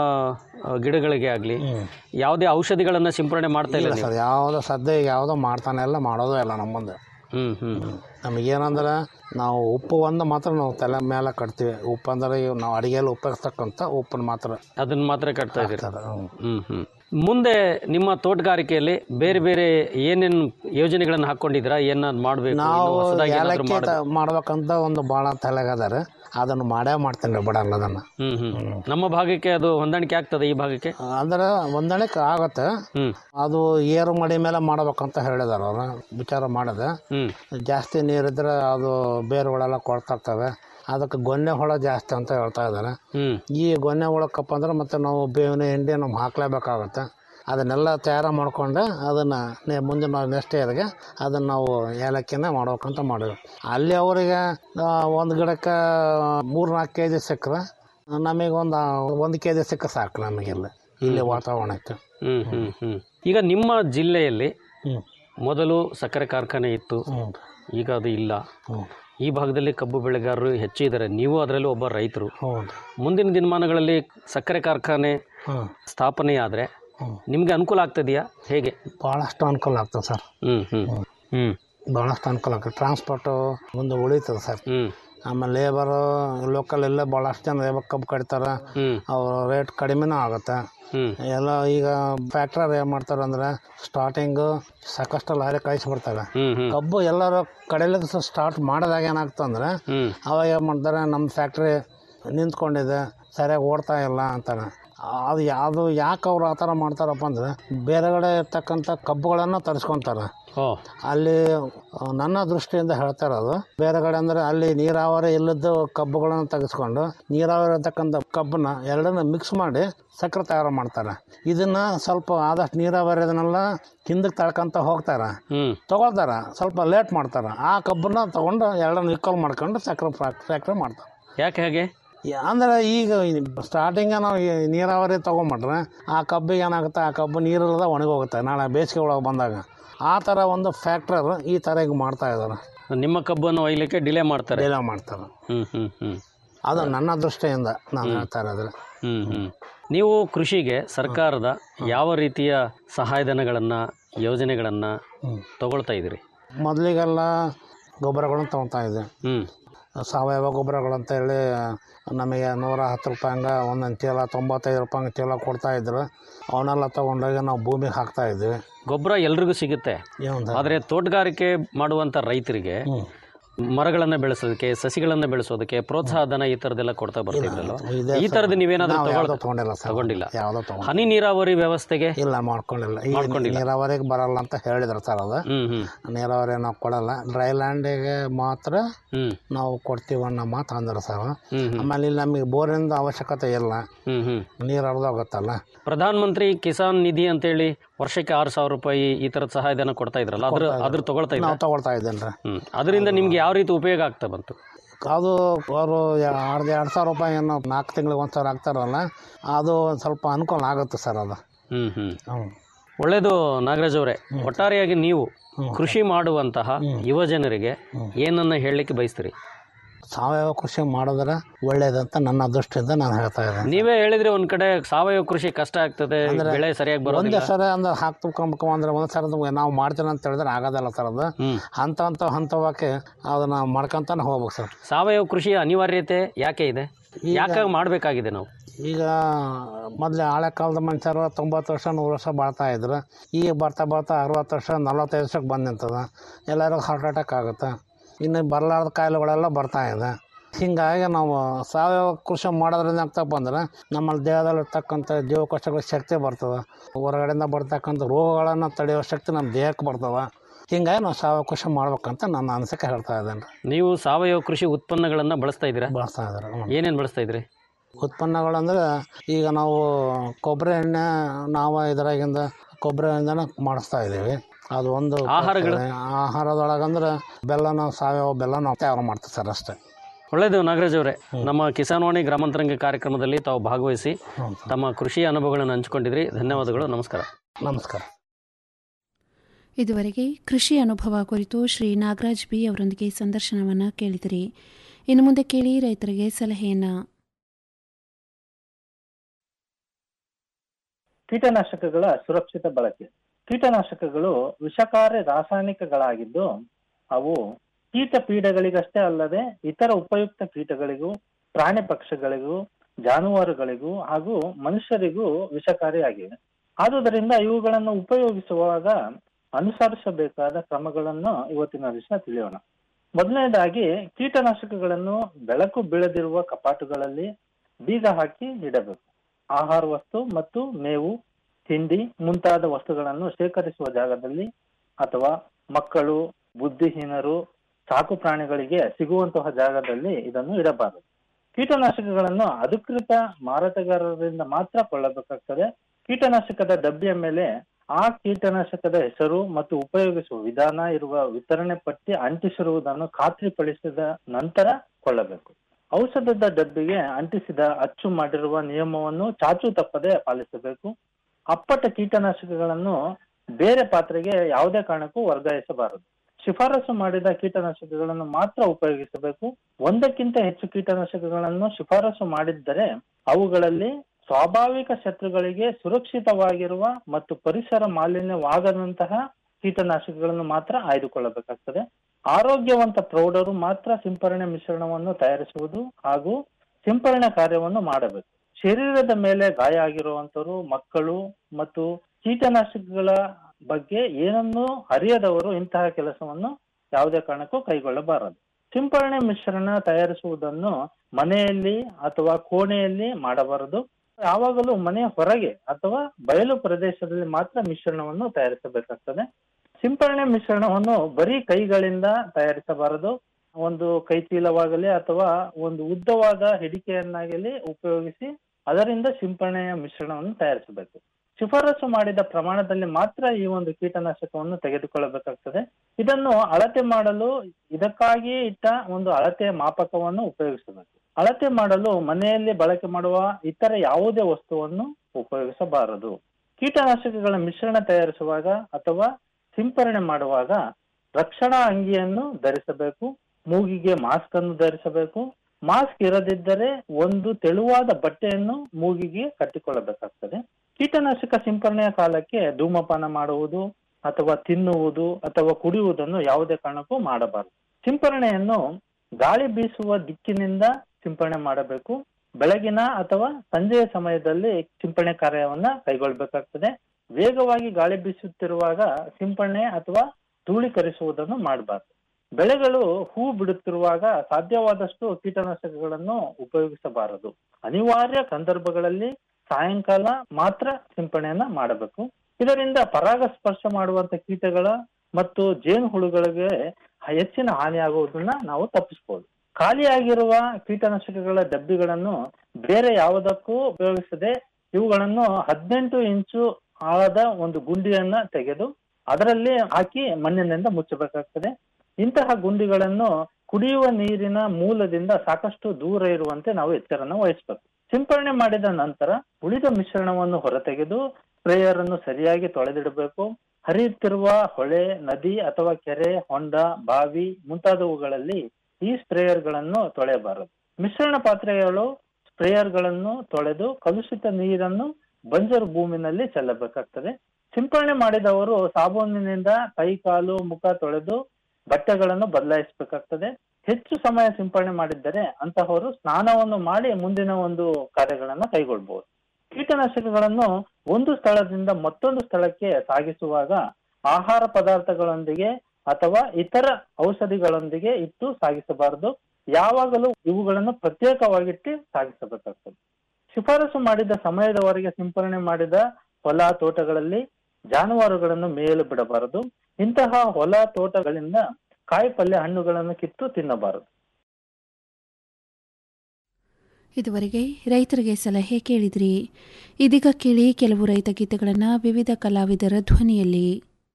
ಆ, ಗಿಡಗಳಿಗೆ ಆಗಲಿ ಯಾವುದೇ ಔಷಧಿಗಳನ್ನು ಸಿಂಪರಣೆ ಮಾಡ್ತಾ ಇಲ್ಲ ಇಲ್ಲ ನೀವು ಸರ್ ಯಾವುದೋ ಸದ್ಯ ಈಗ ಯಾವುದೋ ಮಾಡ್ತಾನೆ ಇಲ್ಲ ಮಾಡೋದು ಇಲ್ಲ ನಮ್ಮ ಮುಂದೆ ಹ್ಮ್ ಹ್ಮ್ ನಮಗೇನಂದ್ರೆ ನಾವು ಉಪ್ಪು ಒಂದು ಮಾತ್ರ ನಾವು ತಲೆ ಮೇಲೆ ಕಟ್ತೀವಿ ಉಪ್ಪು ಅಂದ್ರೆ ಇವು ನಾವು ಅಡಿಗೆಯಲ್ಲಿ ಉಪಯೋಗಿಸ್ತಕ್ಕಂಥ ಉಪ್ಪನ್ನು ಮಾತ್ರ ಅದನ್ನ ಮಾತ್ರ ಕಟ್ತಾ ಇದ್ದೀರಿ ಸರ್ ಹ್ಞೂ ಹ್ಮ್ ಹ್ಮ್ ಮುಂದೆ ನಿಮ್ಮ ತೋಟಗಾರಿಕೆಯಲ್ಲಿ ಬೇರೆ ಬೇರೆ ಏನೇನು ಯೋಜನೆಗಳನ್ನು ಹಾಕೊಂಡಿದ್ದೀರಾ ಏನಾದ್ರು ಮಾಡಬೇಕು ನಾವು ಹೊಸದಾಗಿ ಏನಾದ್ರು ಏಲಕ್ಕಿ ಮಾಡ್- ತ- ಮಾಡ್ಬೇಕಂತ ಒಂದು ಭಾಳ ತಲೆಗದಾರೆ ಅದನ್ನು ಮಾಡೇ ಮಾಡ್ತೀನಿ ರೀ ಬಿಡಲ್ಲ ಅದನ್ನು ಹ್ಮ್ ಹ್ಮ್ ನಮ್ಮ ಭಾಗಕ್ಕೆ ಅದು ಹೊಂದಾಣಿಕೆ ಆಗ್ತದೆ ಈ ಭಾಗಕ್ಕೆ ಅಂದ್ರೆ ಹೊಂದಾಣಿಕೆ ಆಗುತ್ತೆ ಹ್ಮ್ ಅದು ಏರು ಮಡಿ ಮೇಲೆ ಮಾಡ್ಬೇಕಂತ ಹೇಳಿದಾರೆ ಅವ್ರು ವಿಚಾರ ಮಾಡಿದೆ ಹ್ಮ್ ಜಾಸ್ತಿ ನೀರಿದ್ರೆ ಅದು ಬೇರುಗಳೆಲ್ಲ ಕೊಡ್ತಿರ್ತವೆ ಅದಕ್ಕೆ ಗೊನ್ನೆ ಹುಳ ಜಾಸ್ತಿ ಅಂತ ಹೇಳ್ತಾ ಇದ್ದಾರೆ ಹ್ಮ್ ಈ ಗೊನ್ನೆ ಹುಳಕ್ಕಪ್ಪ ಅಂದ್ರೆ ಮತ್ತೆ ನಾವು ಬೇವಿನ ಹಿಂಡಿ ನಾವು ಹಾಕ್ಲೇಬೇಕಾಗುತ್ತೆ ಅದನ್ನೆಲ್ಲ ತಯಾರು ಮಾಡ್ಕೊಂಡು ಅದನ್ನು ನೆ ಮುಂದೆ ನಾವು ನೆಕ್ಸ್ಟ್ ಇಯರ್ಗೆ ಅದನ್ನು ನಾವು ಏಲಕ್ಕಿನ ಮಾಡ್ಬೇಕಂತ ಮಾಡಿದ್ವಿ ಅಲ್ಲಿ ಅವರಿಗೆ ಒಂದು ಗಿಡಕ್ಕೆ ಮೂರು ನಾಲ್ಕು ಕೆ ಜಿ ಸಿಕ್ಕರೆ ನಮಗೆ ಒಂದು ಒಂದು ಕೆ ಜಿ ಸಿಕ್ಕ ಸಾಕು ನಮಗೆಲ್ಲ ಇಲ್ಲಿ ವಾತಾವರಣಕ್ಕೆ ಹ್ಮ್ ಹ್ಮ್ ಹ್ಮ್ ಈಗ ನಿಮ್ಮ ಜಿಲ್ಲೆಯಲ್ಲಿ ಹ್ಞೂ ಮೊದಲು ಸಕ್ಕರೆ ಕಾರ್ಖಾನೆ ಇತ್ತು ಹ್ಞೂ ಈಗ ಅದು ಇಲ್ಲ ಹ್ಞೂ ಈ ಭಾಗದಲ್ಲಿ ಕಬ್ಬು ಬೆಳೆಗಾರರು ಹೆಚ್ಚು ಇದ್ದಾರೆ ನೀವು ಅದರಲ್ಲಿ ಒಬ್ಬ ರೈತರು ಹ್ಞೂ ಮುಂದಿನ ದಿನಮಾನಗಳಲ್ಲಿ ಸಕ್ಕರೆ ಕಾರ್ಖಾನೆ ಹ್ಞೂ ಸ್ಥಾಪನೆಯಾದರೆ ಹ್ಞೂ ನಿಮಗೆ ಅನುಕೂಲ ಆಗ್ತದೆಯಾ ಹೇಗೆ ಭಾಳಷ್ಟು ಅನುಕೂಲ ಆಗ್ತದೆ ಸರ್ ಹ್ಮ್ ಹ್ಮ್ ಹ್ಮ್ ಭಾಳಷ್ಟು ಅನುಕೂಲ ಆಗ್ತದೆ ಟ್ರಾನ್ಸ್ಪೋರ್ಟು ಮುಂದೆ ಉಳಿತದೆ ಸರ್ ಹ್ಮ್ ಆಮೇಲೆ ಲೇಬರು ಲೋಕಲ್ ಇಲ್ಲೇ ಭಾಳಷ್ಟು ಜನ ಲೇಬರ್ ಕಬ್ಬು ಕಡಿತಾರೆ ಹ್ಮ್ ಅವ್ರ ರೇಟ್ ಕಡಿಮೆನೂ ಆಗುತ್ತೆ ಹ್ಮ್ ಎಲ್ಲ ಈಗ ಫ್ಯಾಕ್ಟ್ರರ್ ಏನು ಮಾಡ್ತಾರೆ ಅಂದರೆ ಸ್ಟಾರ್ಟಿಂಗು ಸಾಕಷ್ಟು ಲಾರಿ ಕಳಿಸ್ಬಿಡ್ತಾರೆ ಹ್ಮ್ ಹ್ಮ್ ಕಬ್ಬು ಎಲ್ಲರೂ ಕಡಿಲಿಕ್ಕೆ ಸ್ಟಾರ್ಟ್ ಮಾಡಿದಾಗ ಏನಾಗ್ತಂದ್ರೆ ಹ್ಮ್ ಅವಾಗ ಏನು ಮಾಡ್ತಾರೆ ನಮ್ಮ ಫ್ಯಾಕ್ಟ್ರಿ ನಿಂತ್ಕೊಂಡಿದೆ ಸರಿಯಾಗಿ ಓಡ್ತಾ ಇಲ್ಲ ಅಂತಾರೆ ಅದು ಯಾವುದು ಯಾಕೆ ಅವ್ರು ಆ ಥರ ಮಾಡ್ತಾರಪ್ಪ ಅಂದರೆ ಬೇರೆಗಡೆ ಇರ್ತಕ್ಕಂಥ ಕಬ್ಬುಗಳನ್ನು ತರಿಸ್ಕೊತಾರೆ ಓ ಅಲ್ಲಿ ಆ, ನನ್ನ ದೃಷ್ಟಿಯಿಂದ ಹೇಳ್ತಾ ಇರೋದು ಬೇರೆ ಕಡೆ ಅಂದರೆ ಅಲ್ಲಿ ನೀರಾವರಿ ಇಲ್ಲದ್ದು ಕಬ್ಬುಗಳನ್ನು ತೆಗೆಸ್ಕೊಂಡು ನೀರಾವರಿ ಇರ್ತಕ್ಕಂಥ ಕಬ್ಬನ್ನ ಎರಡನ್ನ ಮಿಕ್ಸ್ ಮಾಡಿ ಸಕ್ಕರೆ ತಯಾರು ಮಾಡ್ತಾರೆ ಇದನ್ನು ಸ್ವಲ್ಪ ಆದಷ್ಟು ನೀರಾವರಿ ಇದನ್ನೆಲ್ಲ ಹಿಂದಕ್ಕೆ ತಳ್ಕೊಂತ ಹೋಗ್ತಾರೆ ಹ್ಮ್ ತೊಗೊಳ್ತಾರೆ ಸ್ವಲ್ಪ ಲೇಟ್ ಮಾಡ್ತಾರೆ ಆ ಕಬ್ಬನ್ನ ತೊಗೊಂಡು ಎರಡನ್ನ ಇಕ್ವಲ್ ಮಾಡ್ಕೊಂಡು ಸಕ್ಕರೆ ಫ್ಯಾಕ್ಟ್ರಿ ಮಾಡ್ತಾರೆ ಯಾಕೆ ಹಾಗೆ ಯಾ- ಅಂದ್ರೆ ಈಗ ಸ್ಟಾರ್ಟಿಂಗ ನಾವು ಈ ನೀರಾವರಿ ತೊಗೊಂಬಿಟ್ರೆ ಆ ಕಬ್ಬಿಗೆ ಏನಾಗುತ್ತೆ ಆ ಕಬ್ಬು ನೀರಿಲ್ಲದ ಒಣಗೋಗುತ್ತೆ ನಾಳೆ ಬೇಸಿಗೆ ಒಳಗೆ ಬಂದಾಗ ಆ ಥರ ಒಂದು ಫ್ಯಾಕ್ಟ್ರರ್ ಈ ಥರ ಈಗ ಮಾಡ್ತಾ ಇದ್ದಾರೆ ನಿಮ್ಮ ಕಬ್ಬನ್ನು ಒಯ್ಲಿಕ್ಕೆ ಡಿಲೇ ಮಾಡ್ತಾರೆ ಡೀಲ ಮಾಡ್ತಾರೆ ಹ್ಮ್ ಹ್ಮ್ ಹ್ಮ್ ಅದು ನನ್ನ ದೃಷ್ಟಿಯಿಂದ ನಾನು ಹೇಳ್ತಾ ಇರೋದ್ರೆ ಹ್ಮ್ ಹ್ಮ್ ನೀವು ಕೃಷಿಗೆ ಸರ್ಕಾರದ ಯಾವ ರೀತಿಯ ಸಹಾಯಧನಗಳನ್ನು ಯೋಜನೆಗಳನ್ನು ಹ್ಮ್. ತಗೊಳ್ತಾ ಇದ್ದೀರಿ ಮೊದಲಿಗೆಲ್ಲ ಗೊಬ್ಬರಗಳನ್ನ ತೊಗೊತಾ ಇದ್ದೆ ಹ್ಮ್ ಸಾವಯವ ಗೊಬ್ಬರಗಳಂತ ಹೇಳಿ ನಮಗೆ ನೂರ ಹತ್ತು ರೂಪಾಯಿ ಹಂಗೆ ಒಂದೊಂದು ಚೀಲ ತೊಂಬತ್ತೈದು ರೂಪಾಯಿ ಹಂಗೆ ಚೀಲ ಕೊಡ್ತಾಯಿದ್ರು ಅವನ್ನೆಲ್ಲ ತೊಗೊಂಡೋಗಿ ನಾವು ಭೂಮಿಗೆ ಹಾಕ್ತಾ ಇದ್ವಿ ಗೊಬ್ಬರ ಎಲ್ರಿಗೂ ಸಿಗುತ್ತೆ ಏನಂತ ಆದರೆ ತೋಟಗಾರಿಕೆ ಮಾಡುವಂಥ ರೈತರಿಗೆ ಹ್ಞೂ ಮರಗಳನ್ನು ಬೆಳೆಸೋದಕ್ಕೆ ಸಸಿಗಳನ್ನು ಬೆಳೆಸೋದಕ್ಕೆ ಪ್ರೋತ್ಸಾಹ ಧನ ಈ ಥರದ್ದೆಲ್ಲ ಕೊಡ್ತಾ ಬರ್ತಿದ್ರಲ್ಲ ಇದೆ ಈ ಥರದ್ದು ನೀವೇನಾದ್ರೂ ನಾವು ತಗೊಳ್ ಯಾವುದೋ ತೊಗೊಂಡಿಲ್ಲ ಸರ್ ತಗೊಂಡಿಲ್ಲ ಯಾವುದೋ ತೊಗೊಂಡು ಹನಿ ನೀರಾವರಿ ವ್ಯವಸ್ಥೆಗೆ ಇಲ್ಲ ಮಾಡ್ಕೊಂಡಿಲ್ಲ ಈ ನೀರಾವರಿಗೆ ಬರಲ್ಲ ಅಂತ ಹೇಳಿದ್ರು ಸರ್ ಅದು ಹ್ಮ್ ಹ್ಮ್ ನೀರಾವರಿ ನಾವು ಕೊಡಲ್ಲ ಡ್ರೈ ಲ್ಯಾಂಡಿಗೆ ಮಾತ್ರ ಹ್ಮ್ ನಾವು ಕೊಡ್ತೀವಿ ಅನ್ನೋ ಮಾತು ಅಂದ್ರು ಸರ್ ಹ್ಮ್ ಹ್ಮ್ ಆಮೇಲೆ ಇಲ್ಲಿ ನಮಗೆ ಬೋರಿಂದ ಅವಶ್ಯಕತೆ ಇಲ್ಲ ಹ್ಮ್ ಹ್ಮ್ ನೀರು ಹರಿದೋಗುತ್ತಲ್ಲ ಪ್ರಧಾನ ಮಂತ್ರಿ ಕಿಸಾನ್ ನಿಧಿ ಅಂತೇಳಿ ವರ್ಷಕ್ಕೆ ಆರು ಸಾವಿರ ರೂಪಾಯಿ ಈ ಥರದ ಸಹಾಯಧನ ಕೊಡ್ತಾ ಇದ್ರಲ್ಲ ಅದ್ರ ಅದ್ರ ತಗೊಳ್ತಾ ಇದ್ರ ನಾವು ತಗೊಳ್ತಾ ಇದ್ದೇನೆ ರೀ ಹ್ಮ್ ಅದರಿಂದ ನಿಮ್ಗೆ ಯಾವ ರೀತಿ ಉಪಯೋಗ ಆಗ್ತಾ ಬಂತು ಅದು ಅವರು ಎರಡು ಎರಡು ಸಾವಿರ ರೂಪಾಯಿ ಏನೋ ನಾಲ್ಕು ತಿಂಗಳಿಗೆ ಒಂದು ಸಾವಿರ ಹಾಕ್ತಾರಲ್ಲ ಅದು ಒಂದು ಸ್ವಲ್ಪ ಅನುಕೂಲ ಆಗುತ್ತೆ ಸರ್ ಅದು ಹ್ಮ್ ಹ್ಮ್ ಹ್ಞೂ ಒಳ್ಳೇದು ನಾಗರಾಜ್ ಅವರೇ ಒಟ್ಟಾರೆಯಾಗಿ ನೀವು ಕೃಷಿ ಮಾಡುವಂತಹ ಯುವ ಜನರಿಗೆ ಏನನ್ನ ಹೇಳಲಿಕ್ಕೆ ಬಯಸ್ತೀರಿ ಸಾವಯವ ಕೃಷಿ ಮಾಡಿದ್ರೆ ಒಳ್ಳೇದಂತ ನನ್ನ ದೃಷ್ಟಿಯಿಂದ ನಾನು ಹೇಳ್ತಾ ಇದ್ದೇನೆ ನೀವೇ ಹೇಳಿದ್ರೆ ಒಂದ್ ಕಡೆ ಸಾವಯವ ಕೃಷಿ ಕಷ್ಟ ಆಗ್ತದೆ ಬೆಳೆ ಸರಿಯಾಗಿ ಬರೋದಿಲ್ಲ ಒಂದೇ ಸರಿ ಅಂದ್ರೆ ಹಾಕ್ತುಕೊಂಬೇಕು ಅಂದ್ರೆ ಒಂದು ಸರಿ ನಾವು ಮಾಡ್ತೀನಿ ಅಂತ ಹೇಳಿದ್ರೆ ಆಗೋದಲ್ಲ ಸರ್ ಅದು ಹ್ಮ್ ಹಂತ ಹಂತ ಹಂತವಾಗಿ ಅದನ್ನ ಮಾಡ್ಕೊಂತಾನೆ ಹೋಗ್ಬೇಕು ಸರ್ ಸಾವಯವ ಕೃಷಿಯ ಅನಿವಾರ್ಯತೆ ಯಾಕೆ ಇದೆ ಯಾಕೆ ಮಾಡಬೇಕಾಗಿದೆ ನಾವು ಈಗ ಮೊದಲೇ ಹಳೆ ಕಾಲದ ಮನುಷ್ಯರು ತೊಂಬತ್ತು ವರ್ಷ ನೂರು ವರ್ಷ ಬಾಳ್ತಾ ಇದ್ರು ಈಗ ಬರ್ತಾ ಬರ್ತಾ ಅರವತ್ತು ವರ್ಷ ನಲ್ವತ್ತೈದು ವರ್ಷಕ್ಕೆ ಬಂದು ನಿಂತದ ಎಲ್ಲರಿಗೂ ಹಾರ್ಟ್ ಅಟ್ಯಾಕ್ ಆಗುತ್ತೆ ಇನ್ನು ಬರಲಾರ್ದ ಕಾಯಿಲೆಗಳೆಲ್ಲ ಬರ್ತಾ ಇದೆ ಹಿಂಗಾಗಿ ನಾವು ಸಾವಯವ ಕೃಷಿ ಮಾಡೋದ್ರಿಂದ ಆಗ್ತಪ್ಪ ಅಂದ್ರೆ ನಮ್ಮ ದೇಹದಲ್ಲಿರ್ತಕ್ಕಂಥ ಜೀವಕೋಶಗಳ ಶಕ್ತಿ ಬರ್ತದೆ ಹೊರಗಡೆಯಿಂದ ಬರ್ತಕ್ಕಂಥ ರೋಗಗಳನ್ನು ತಡೆಯುವ ಶಕ್ತಿ ನಮ್ಮ ದೇಹಕ್ಕೆ ಬರ್ತವೆ ಹಿಂಗಾಗಿ ನಾವು ಸಾವಯವ ಕೃಷಿ ಮಾಡ್ಬೇಕಂತ ನನ್ನ ಅನಿಸಿಕೆ ಹೇಳ್ತಾ ಇದ್ದೇನೆ ನೀವು ಸಾವಯವ ಕೃಷಿ ಉತ್ಪನ್ನಗಳನ್ನು ಬಳಸ್ತಾ ಇದ್ದೀರಾ ಬಳಸ್ತಾ ಇದ್ದಾರೆ ಹ್ಮ್. ಏನೇನು ಬಳಸ್ತಾ ಇದ್ರಿ ಉತ್ಪನ್ನಗಳಂದ್ರೆ ಈಗ ನಾವು ಕೊಬ್ಬರಿ ಎಣ್ಣೆ ನಾವು ಇದರಾಗಿಂದ ಕೊಬ್ಬರಿ ಎಣ್ಣೆನ ಮಾಡಿಸ್ತಾ ಇದ್ದೀವಿ ಅದು ಒಂದು ಆಹಾರಗಳು? ಆಹಾರದೊಳಗಂದ್ರೆ ಬೆಲ್ಲ ನಾವು ಸಾವಯವ ಬೆಲ್ಲ ನಾವು ತಯಾರು ಮಾಡ್ತೀವಿ ಸರ್ ಅಷ್ಟೇ ಒಳ್ಳೆಯದು ನಾಗರಾಜ್ ಅವರೇ ನಮ್ಮ ಕಿಸಾನ್ವಾಣಿ ಗ್ರಾಮಾಂತರಂಗ ಕಾರ್ಯಕ್ರಮದಲ್ಲಿ ತಾವು ಭಾಗವಹಿಸಿ ಹ್ಞೂ ತಮ್ಮ ಕೃಷಿ ಅನುಭವಗಳನ್ನು ಹಂಚಿಕೊಂಡಿದ್ರಿ ಧನ್ಯವಾದಗಳು ನಮಸ್ಕಾರ ನಮಸ್ಕಾರ ಇದುವರೆಗೆ ಕೃಷಿ ಅನುಭವ ಕುರಿತು ಶ್ರೀ ನಾಗರಾಜ್ ಬಿ ಅವರೊಂದಿಗೆ ಸಂದರ್ಶನವನ್ನು ಕೇಳಿದಿರಿ ಇನ್ನು ಮುಂದೆ ಕೇಳಿ ರೈತರಿಗೆ ಸಲಹೆಯನ್ನು ಕೀಟನಾಶಕಗಳ ಸುರಕ್ಷಿತ ಬಳಕೆ ಕೀಟನಾಶಕಗಳು ವಿಷಕಾರಿ ರಾಸಾಯನಿಕಗಳಾಗಿದ್ದು ಅವು ಕೀಟ ಪೀಡೆಗಳಿಗಷ್ಟೇ ಅಲ್ಲದೆ ಇತರ ಉಪಯುಕ್ತ ಕೀಟಗಳಿಗೂ ಪ್ರಾಣಿ ಪಕ್ಷಿಗಳಿಗೂ ಜಾನುವಾರುಗಳಿಗೂ ಹಾಗೂ ಮನುಷ್ಯರಿಗೂ ವಿಷಕಾರಿಯಾಗಿವೆ ಆದುದರಿಂದ ಇವುಗಳನ್ನು ಉಪಯೋಗಿಸುವಾಗ ಅನುಸರಿಸಬೇಕಾದ ಕ್ರಮಗಳನ್ನು ಇವತ್ತಿನ ದಿವಸ ತಿಳಿಯೋಣ ಮೊದಲನೇದಾಗಿ ಕೀಟನಾಶಕಗಳನ್ನು ಬೆಳಕು ಬೀಳದಿರುವ ಕಪಾಟುಗಳಲ್ಲಿ ಬೀಗ ಹಾಕಿ ಇಡಬೇಕು ಆಹಾರ ವಸ್ತು ಮತ್ತು ಮೇವು ತಿಂಡಿ ಮುಂತಾದ ವಸ್ತುಗಳನ್ನು ಶೇಖರಿಸುವ ಜಾಗದಲ್ಲಿ ಅಥವಾ ಮಕ್ಕಳು ಬುದ್ಧಿಹೀನರು ಸಾಕು ಪ್ರಾಣಿಗಳಿಗೆ ಸಿಗುವಂತಹ ಜಾಗದಲ್ಲಿ ಇದನ್ನು ಇಡಬಾರದು ಕೀಟನಾಶಕಗಳನ್ನು ಅಧಿಕೃತ ಮಾರಾಟಗಾರರಿಂದ ಮಾತ್ರ ಕೊಳ್ಳಬೇಕಾಗ್ತದೆ ಕೀಟನಾಶಕದ ಡಬ್ಬಿಯ ಮೇಲೆ ಆ ಕೀಟನಾಶಕದ ಹೆಸರು ಮತ್ತು ಉಪಯೋಗಿಸುವ ವಿಧಾನ ಇರುವ ವಿತರಣೆ ಪಟ್ಟಿ ಅಂಟಿಸಿರುವುದನ್ನು ಖಾತ್ರಿಪಡಿಸಿದ ನಂತರ ಕೊಳ್ಳಬೇಕು ಔಷಧದ ಡಬ್ಬಿಗೆ ಅಂಟಿಸಿದ ಅಚ್ಚು ಮಾಡಿರುವ ನಿಯಮವನ್ನು ಚಾಚು ತಪ್ಪದೆ ಪಾಲಿಸಬೇಕು ಅಪ್ಪಟ ಕೀಟನಾಶಕಗಳನ್ನು ಬೇರೆ ಪಾತ್ರೆಗೆ ಯಾವುದೇ ಕಾರಣಕ್ಕೂ ವರ್ಗಾಯಿಸಬಾರದು ಶಿಫಾರಸು ಮಾಡಿದ ಕೀಟನಾಶಕಗಳನ್ನು ಮಾತ್ರ ಉಪಯೋಗಿಸಬೇಕು ಒಂದಕ್ಕಿಂತ ಹೆಚ್ಚು ಕೀಟನಾಶಕಗಳನ್ನು ಶಿಫಾರಸು ಮಾಡಿದ್ದರೆ ಅವುಗಳಲ್ಲಿ ಸ್ವಾಭಾವಿಕ ಶತ್ರುಗಳಿಗೆ ಸುರಕ್ಷಿತವಾಗಿರುವ ಮತ್ತು ಪರಿಸರ ಮಾಲಿನ್ಯವಾಗದಂತಹ ಕೀಟನಾಶಕಗಳನ್ನು ಮಾತ್ರ ಆಯ್ದುಕೊಳ್ಳಬೇಕಾಗ್ತದೆ ಆರೋಗ್ಯವಂತ ಪ್ರೌಢರು ಮಾತ್ರ ಸಿಂಪರಣೆ ಮಿಶ್ರಣವನ್ನು ತಯಾರಿಸುವುದು ಹಾಗೂ ಸಿಂಪರಣೆ ಕಾರ್ಯವನ್ನು ಮಾಡಬೇಕು ಶರೀರದ ಮೇಲೆ ಗಾಯ ಆಗಿರುವಂತರು ಮಕ್ಕಳು ಮತ್ತು ಕೀಟನಾಶಕಗಳ ಬಗ್ಗೆ ಏನನ್ನೂ ಅರಿಯದವರು ಇಂತಹ ಕೆಲಸವನ್ನು ಯಾವುದೇ ಕಾರಣಕ್ಕೂ ಕೈಗೊಳ್ಳಬಾರದು ಸಿಂಪರಣೆ ಮಿಶ್ರಣ ತಯಾರಿಸುವುದನ್ನು ಮನೆಯಲ್ಲಿ ಅಥವಾ ಕೋಣೆಯಲ್ಲಿ ಮಾಡಬಾರದು ಯಾವಾಗಲೂ ಮನೆಯ ಹೊರಗೆ ಅಥವಾ ಬಯಲು ಪ್ರದೇಶದಲ್ಲಿ ಮಾತ್ರ ಮಿಶ್ರಣವನ್ನು ತಯಾರಿಸಬೇಕಾಗ್ತದೆ ಸಿಂಪರಣೆ ಮಿಶ್ರಣವನ್ನು ಬರೀ ಕೈಗಳಿಂದ ತಯಾರಿಸಬಾರದು ಒಂದು ಕೈ ಚೀಲವಾಗಲಿ ಅಥವಾ ಒಂದು ಉದ್ದವಾದ ಹಿಡಿಕೆಯನ್ನಾಗಲಿ ಉಪಯೋಗಿಸಿ ಅದರಿಂದ ಸಿಂಪರಣೆಯ ಮಿಶ್ರಣವನ್ನು ತಯಾರಿಸಬೇಕು ಶಿಫಾರಸು ಮಾಡಿದ ಪ್ರಮಾಣದಲ್ಲಿ ಮಾತ್ರ ಈ ಒಂದು ಕೀಟನಾಶಕವನ್ನು ತೆಗೆದುಕೊಳ್ಳಬೇಕಾಗ್ತದೆ ಇದನ್ನು ಅಳತೆ ಮಾಡಲು ಇದಕ್ಕಾಗಿಯೇ ಇಟ್ಟ ಒಂದು ಅಳತೆಯ ಮಾಪಕವನ್ನು ಉಪಯೋಗಿಸಬೇಕು ಅಳತೆ ಮಾಡಲು ಮನೆಯಲ್ಲಿ ಬಳಕೆ ಮಾಡುವ ಇತರ ಯಾವುದೇ ವಸ್ತುವನ್ನು ಉಪಯೋಗಿಸಬಾರದು ಕೀಟನಾಶಕಗಳ ಮಿಶ್ರಣ ತಯಾರಿಸುವಾಗ ಅಥವಾ ಸಿಂಪರಣೆ ಮಾಡುವಾಗ ರಕ್ಷಣಾ ಅಂಗಿಯನ್ನು ಧರಿಸಬೇಕು ಮೂಗಿಗೆ ಮಾಸ್ಕ್ ಅನ್ನು ಧರಿಸಬೇಕು ಮಾಸ್ಕ್ ಇರದಿದ್ದರೆ ಒಂದು ತೆಳುವಾದ ಬಟ್ಟೆಯನ್ನು ಮೂಗಿಗೆ ಕಟ್ಟಿಕೊಳ್ಳಬೇಕಾಗ್ತದೆ ಕೀಟನಾಶಕ ಸಿಂಪರಣೆಯ ಕಾಲಕ್ಕೆ ಧೂಮಪಾನ ಮಾಡುವುದು ಅಥವಾ ತಿನ್ನುವುದು ಅಥವಾ ಕುಡಿಯುವುದನ್ನು ಯಾವುದೇ ಕಾರಣಕ್ಕೂ ಮಾಡಬಾರದು ಸಿಂಪರಣೆಯನ್ನು ಗಾಳಿ ಬೀಸುವ ದಿಕ್ಕಿನಿಂದ ಸಿಂಪರಣೆ ಮಾಡಬೇಕು ಬೆಳಗಿನ ಅಥವಾ ಸಂಜೆಯ ಸಮಯದಲ್ಲಿ ಸಿಂಪರಣೆ ಕಾರ್ಯವನ್ನ ಕೈಗೊಳ್ಳಬೇಕಾಗ್ತದೆ ವೇಗವಾಗಿ ಗಾಳಿ ಬೀಸುತ್ತಿರುವಾಗ ಸಿಂಪರಣೆ ಅಥವಾ ಧೂಳೀಕರಿಸುವುದನ್ನು ಮಾಡಬಾರದು ಬೆಳೆಗಳು ಹೂ ಬಿಡುತ್ತಿರುವಾಗ ಸಾಧ್ಯವಾದಷ್ಟು ಕೀಟನಾಶಕಗಳನ್ನು ಉಪಯೋಗಿಸಬಾರದು ಅನಿವಾರ್ಯ ಸಂದರ್ಭಗಳಲ್ಲಿ ಸಾಯಂಕಾಲ ಮಾತ್ರ ಸಿಂಪರಣೆಯನ್ನ ಮಾಡಬೇಕು ಇದರಿಂದ ಪರಾಗಸ್ಪರ್ಶ ಮಾಡುವಂತ ಕೀಟಗಳ ಮತ್ತು ಜೇನು ಹುಳುಗಳಿಗೆ ಹೆಚ್ಚಿನ ಹಾನಿಯಾಗುವುದನ್ನ ನಾವು ತಪ್ಪಿಸಬಹುದು ಖಾಲಿಯಾಗಿರುವ ಕೀಟನಾಶಕಗಳ ಡಬ್ಬಿಗಳನ್ನು ಬೇರೆ ಯಾವುದಕ್ಕೂ ಉಪಯೋಗಿಸದೆ ಇವುಗಳನ್ನು ಹದಿನೆಂಟು ಇಂಚು ಆಳದ ಒಂದು ಗುಂಡಿಯನ್ನ ತೆಗೆದು ಅದರಲ್ಲಿ ಹಾಕಿ ಮಣ್ಣಿನಿಂದ ಮುಚ್ಚಬೇಕಾಗ್ತದೆ ಇಂತಹ ಗುಂಡಿಗಳನ್ನು ಕುಡಿಯುವ ನೀರಿನ ಮೂಲದಿಂದ ಸಾಕಷ್ಟು ದೂರ ಇರುವಂತೆ ನಾವು ಎಚ್ಚರನ ವಹಿಸಬೇಕು ಸಿಂಪರಣೆ ಮಾಡಿದ ನಂತರ ಉಳಿದ ಮಿಶ್ರಣವನ್ನು ಹೊರತೆಗೆದು ಸ್ಪ್ರೇಯರ್ ಅನ್ನು ಸರಿಯಾಗಿ ತೊಳೆದಿಡಬೇಕು ಹರಿಯುತ್ತಿರುವ ಹೊಳೆ ನದಿ ಅಥವಾ ಕೆರೆ ಹೊಂಡ ಬಾವಿ ಮುಂತಾದವುಗಳಲ್ಲಿ ಈ ಸ್ಪ್ರೇಯರ್ ಗಳನ್ನು ತೊಳೆಯಬಾರದು ಮಿಶ್ರಣ ಪಾತ್ರೆಗಳು ಸ್ಪ್ರೇಯರ್ ಗಳನ್ನು ತೊಳೆದು ಕಲುಷಿತ ನೀರನ್ನು ಬಂಜರು ಭೂಮಿನಲ್ಲಿ ಚೆಲ್ಲಬೇಕಾಗ್ತದೆ ಸಿಂಪರಣೆ ಮಾಡಿದವರು ಸಾಬೂನಿನಿಂದ ಕೈ ಕಾಲು ಮುಖ ತೊಳೆದು ಬಟ್ಟೆಗಳನ್ನು ಬದಲಾಯಿಸಬೇಕಾಗ್ತದೆ ಹೆಚ್ಚು ಸಮಯ ಸಿಂಪರಣೆ ಮಾಡಿದ್ದರೆ ಅಂತಹವರು ಸ್ನಾನವನ್ನು ಮಾಡಿ ಮುಂದಿನ ಒಂದು ಕಾರ್ಯಗಳನ್ನ ಕೈಗೊಳ್ಬಹುದು ಕೀಟನಾಶಕಗಳನ್ನು ಒಂದು ಸ್ಥಳದಿಂದ ಮತ್ತೊಂದು ಸ್ಥಳಕ್ಕೆ ಸಾಗಿಸುವಾಗ ಆಹಾರ ಪದಾರ್ಥಗಳೊಂದಿಗೆ ಅಥವಾ ಇತರ ಔಷಧಿಗಳೊಂದಿಗೆ ಇಟ್ಟು ಸಾಗಿಸಬಾರದು ಯಾವಾಗಲೂ ಇವುಗಳನ್ನು ಪ್ರತ್ಯೇಕವಾಗಿಟ್ಟು ಸಾಗಿಸಬೇಕಾಗ್ತದೆ ಶಿಫಾರಸು ಮಾಡಿದ ಸಮಯದವರೆಗೆ ಸಿಂಪರಣೆ ಮಾಡಿದ ಹೊಲ ತೋಟಗಳಲ್ಲಿ ಜಾನುವಾರುಗಳನ್ನು ಮೇಯಲು ಬಿಡಬಾರದು ಇಂತಹ ಹೊಲ ತೋಟಗಳಿಂದ ಕಾಯಿ ಪಲ್ಯ ಹಣ್ಣುಗಳನ್ನು ಕಿತ್ತು ತಿನ್ನಬಾರದು ಇದುವರೆಗೆ ರೈತರಿಗೆ ಸಲಹೆ ಕೇಳಿದ್ರಿ ಇದೀಗ ಕೇಳಿ ಕೆಲವು ರೈತ ಗೀತೆಗಳನ್ನು ವಿವಿಧ ಕಲಾವಿದರ ಧ್ವನಿಯಲ್ಲಿ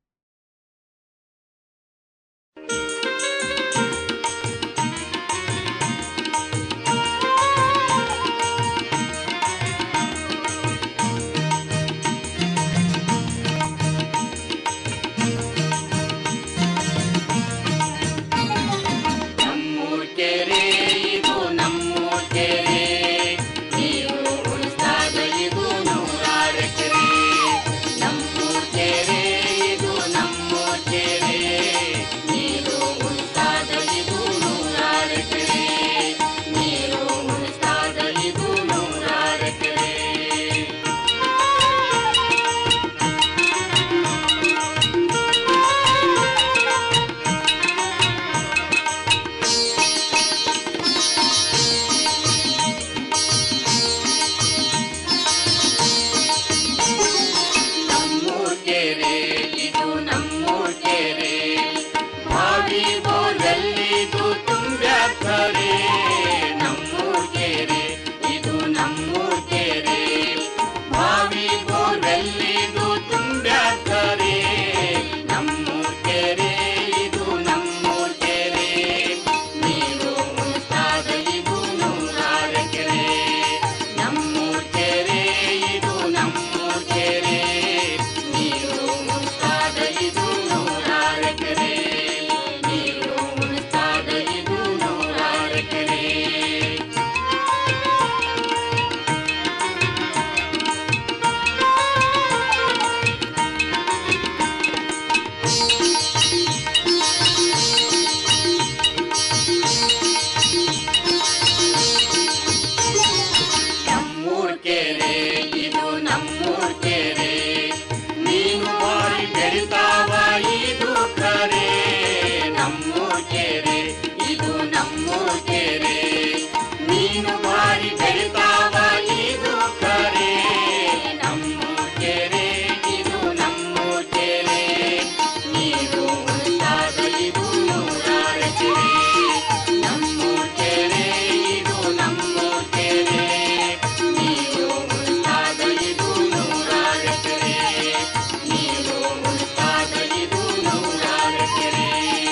ನಮ್ಮೂರ್ ಕೆರೆ ಇದು ನಮ್ಮೂರ್ ಕೆರೆ ನೀರು ಉಳಿಸ್ದಾಗ ಇದು ನೂರಾರು ಕೆರೆ ನಮ್ಮೂರ್ ಕೆರೆ ಇದು ನಮ್ಮೂರ್ ಕೆರೆ ನೀರು ಉಳಿಸ್ದಾಗ ಇದು ನೂರಾರು ಕೆರೆ ನೀರು ಉಳಿಸ್ದಾಗ ಇದು ನೂರಾರು ಕೆರೆ ನಮ್ಮೂರ್ ಕೆರೆ ಇದು ನಮ್ಮೂರ್ ಕೆರೆ ಬಾವಿ ಬೋರ್ವೆಲ್ಲಿದು ತುಂಬ್ಯಾಕರೆ ನಮ್ಮೂರ್ ಕೆರೆ ಇದು ನಮ್ಮೂರ್ ಕೆರೆ ಬಾವಿ ಬೋರ್ವೆಲ್ಲಿದು ತುಂಬ್ಯಾಕರೆ ನಮ್ಮೂರ್ ಕೆರೆ ಇದು ನಮ್ಮೂರ್ ಕೆರೆ ನೀರು ಉಳಿಸ್ದಾಗ ಇದು ನೂರಾರು ಕೆರೆ ನಮ್ಮೂರ್ ಕೆರೆ ಇದು ನಮ್ಮೂರ್ ಕೆರೆ ನೀರು ಉಳಿಸ್ದಾಗ ಇದು ನೂರಾರು ಕೆರೆ ನೀರು ಉಳಿಸ್ದಾಗ ಇದು ನೂರಾರು ಕೆರೆ ನಮ್ಮೂರ್ ಕೆರೆ ಇದು ನಮ್ಮೂರ್ ಕೆರೆ ನೀನು ಬಾರಿ ಬೆಳಿತಾವ ಇದು ಕರೆ ನಮ್ಮೂರ್ ಕೆರೆ ಇದು ನಮ್ಮೂರ್ ಕೆರೆ ನೀನು ಬಾರಿ ಬೆಳಿತಾವ ಇದು ಕರೆ ನಮ್ಮೂರ್ ಕೆರೆ ಇದು ನಮ್ಮೂರ್ ಕೆರೆ ನೀರು ಉಳಿದಾಗ ಇದು ನೂರಾರು ಕೆರೆ ನಮ್ಮೂರ್ ಕೆರೆ ಇದು ನಮ್ಮೂರ್ ಕೆರೆ ನೀರು ಉಳಿದಾಗ ಇದು ನೂರಾರು ಕೆರೆ ನೀರು ಉಳಿದಾಗ ಇದು ನೂರಾರು ಕೆರೆ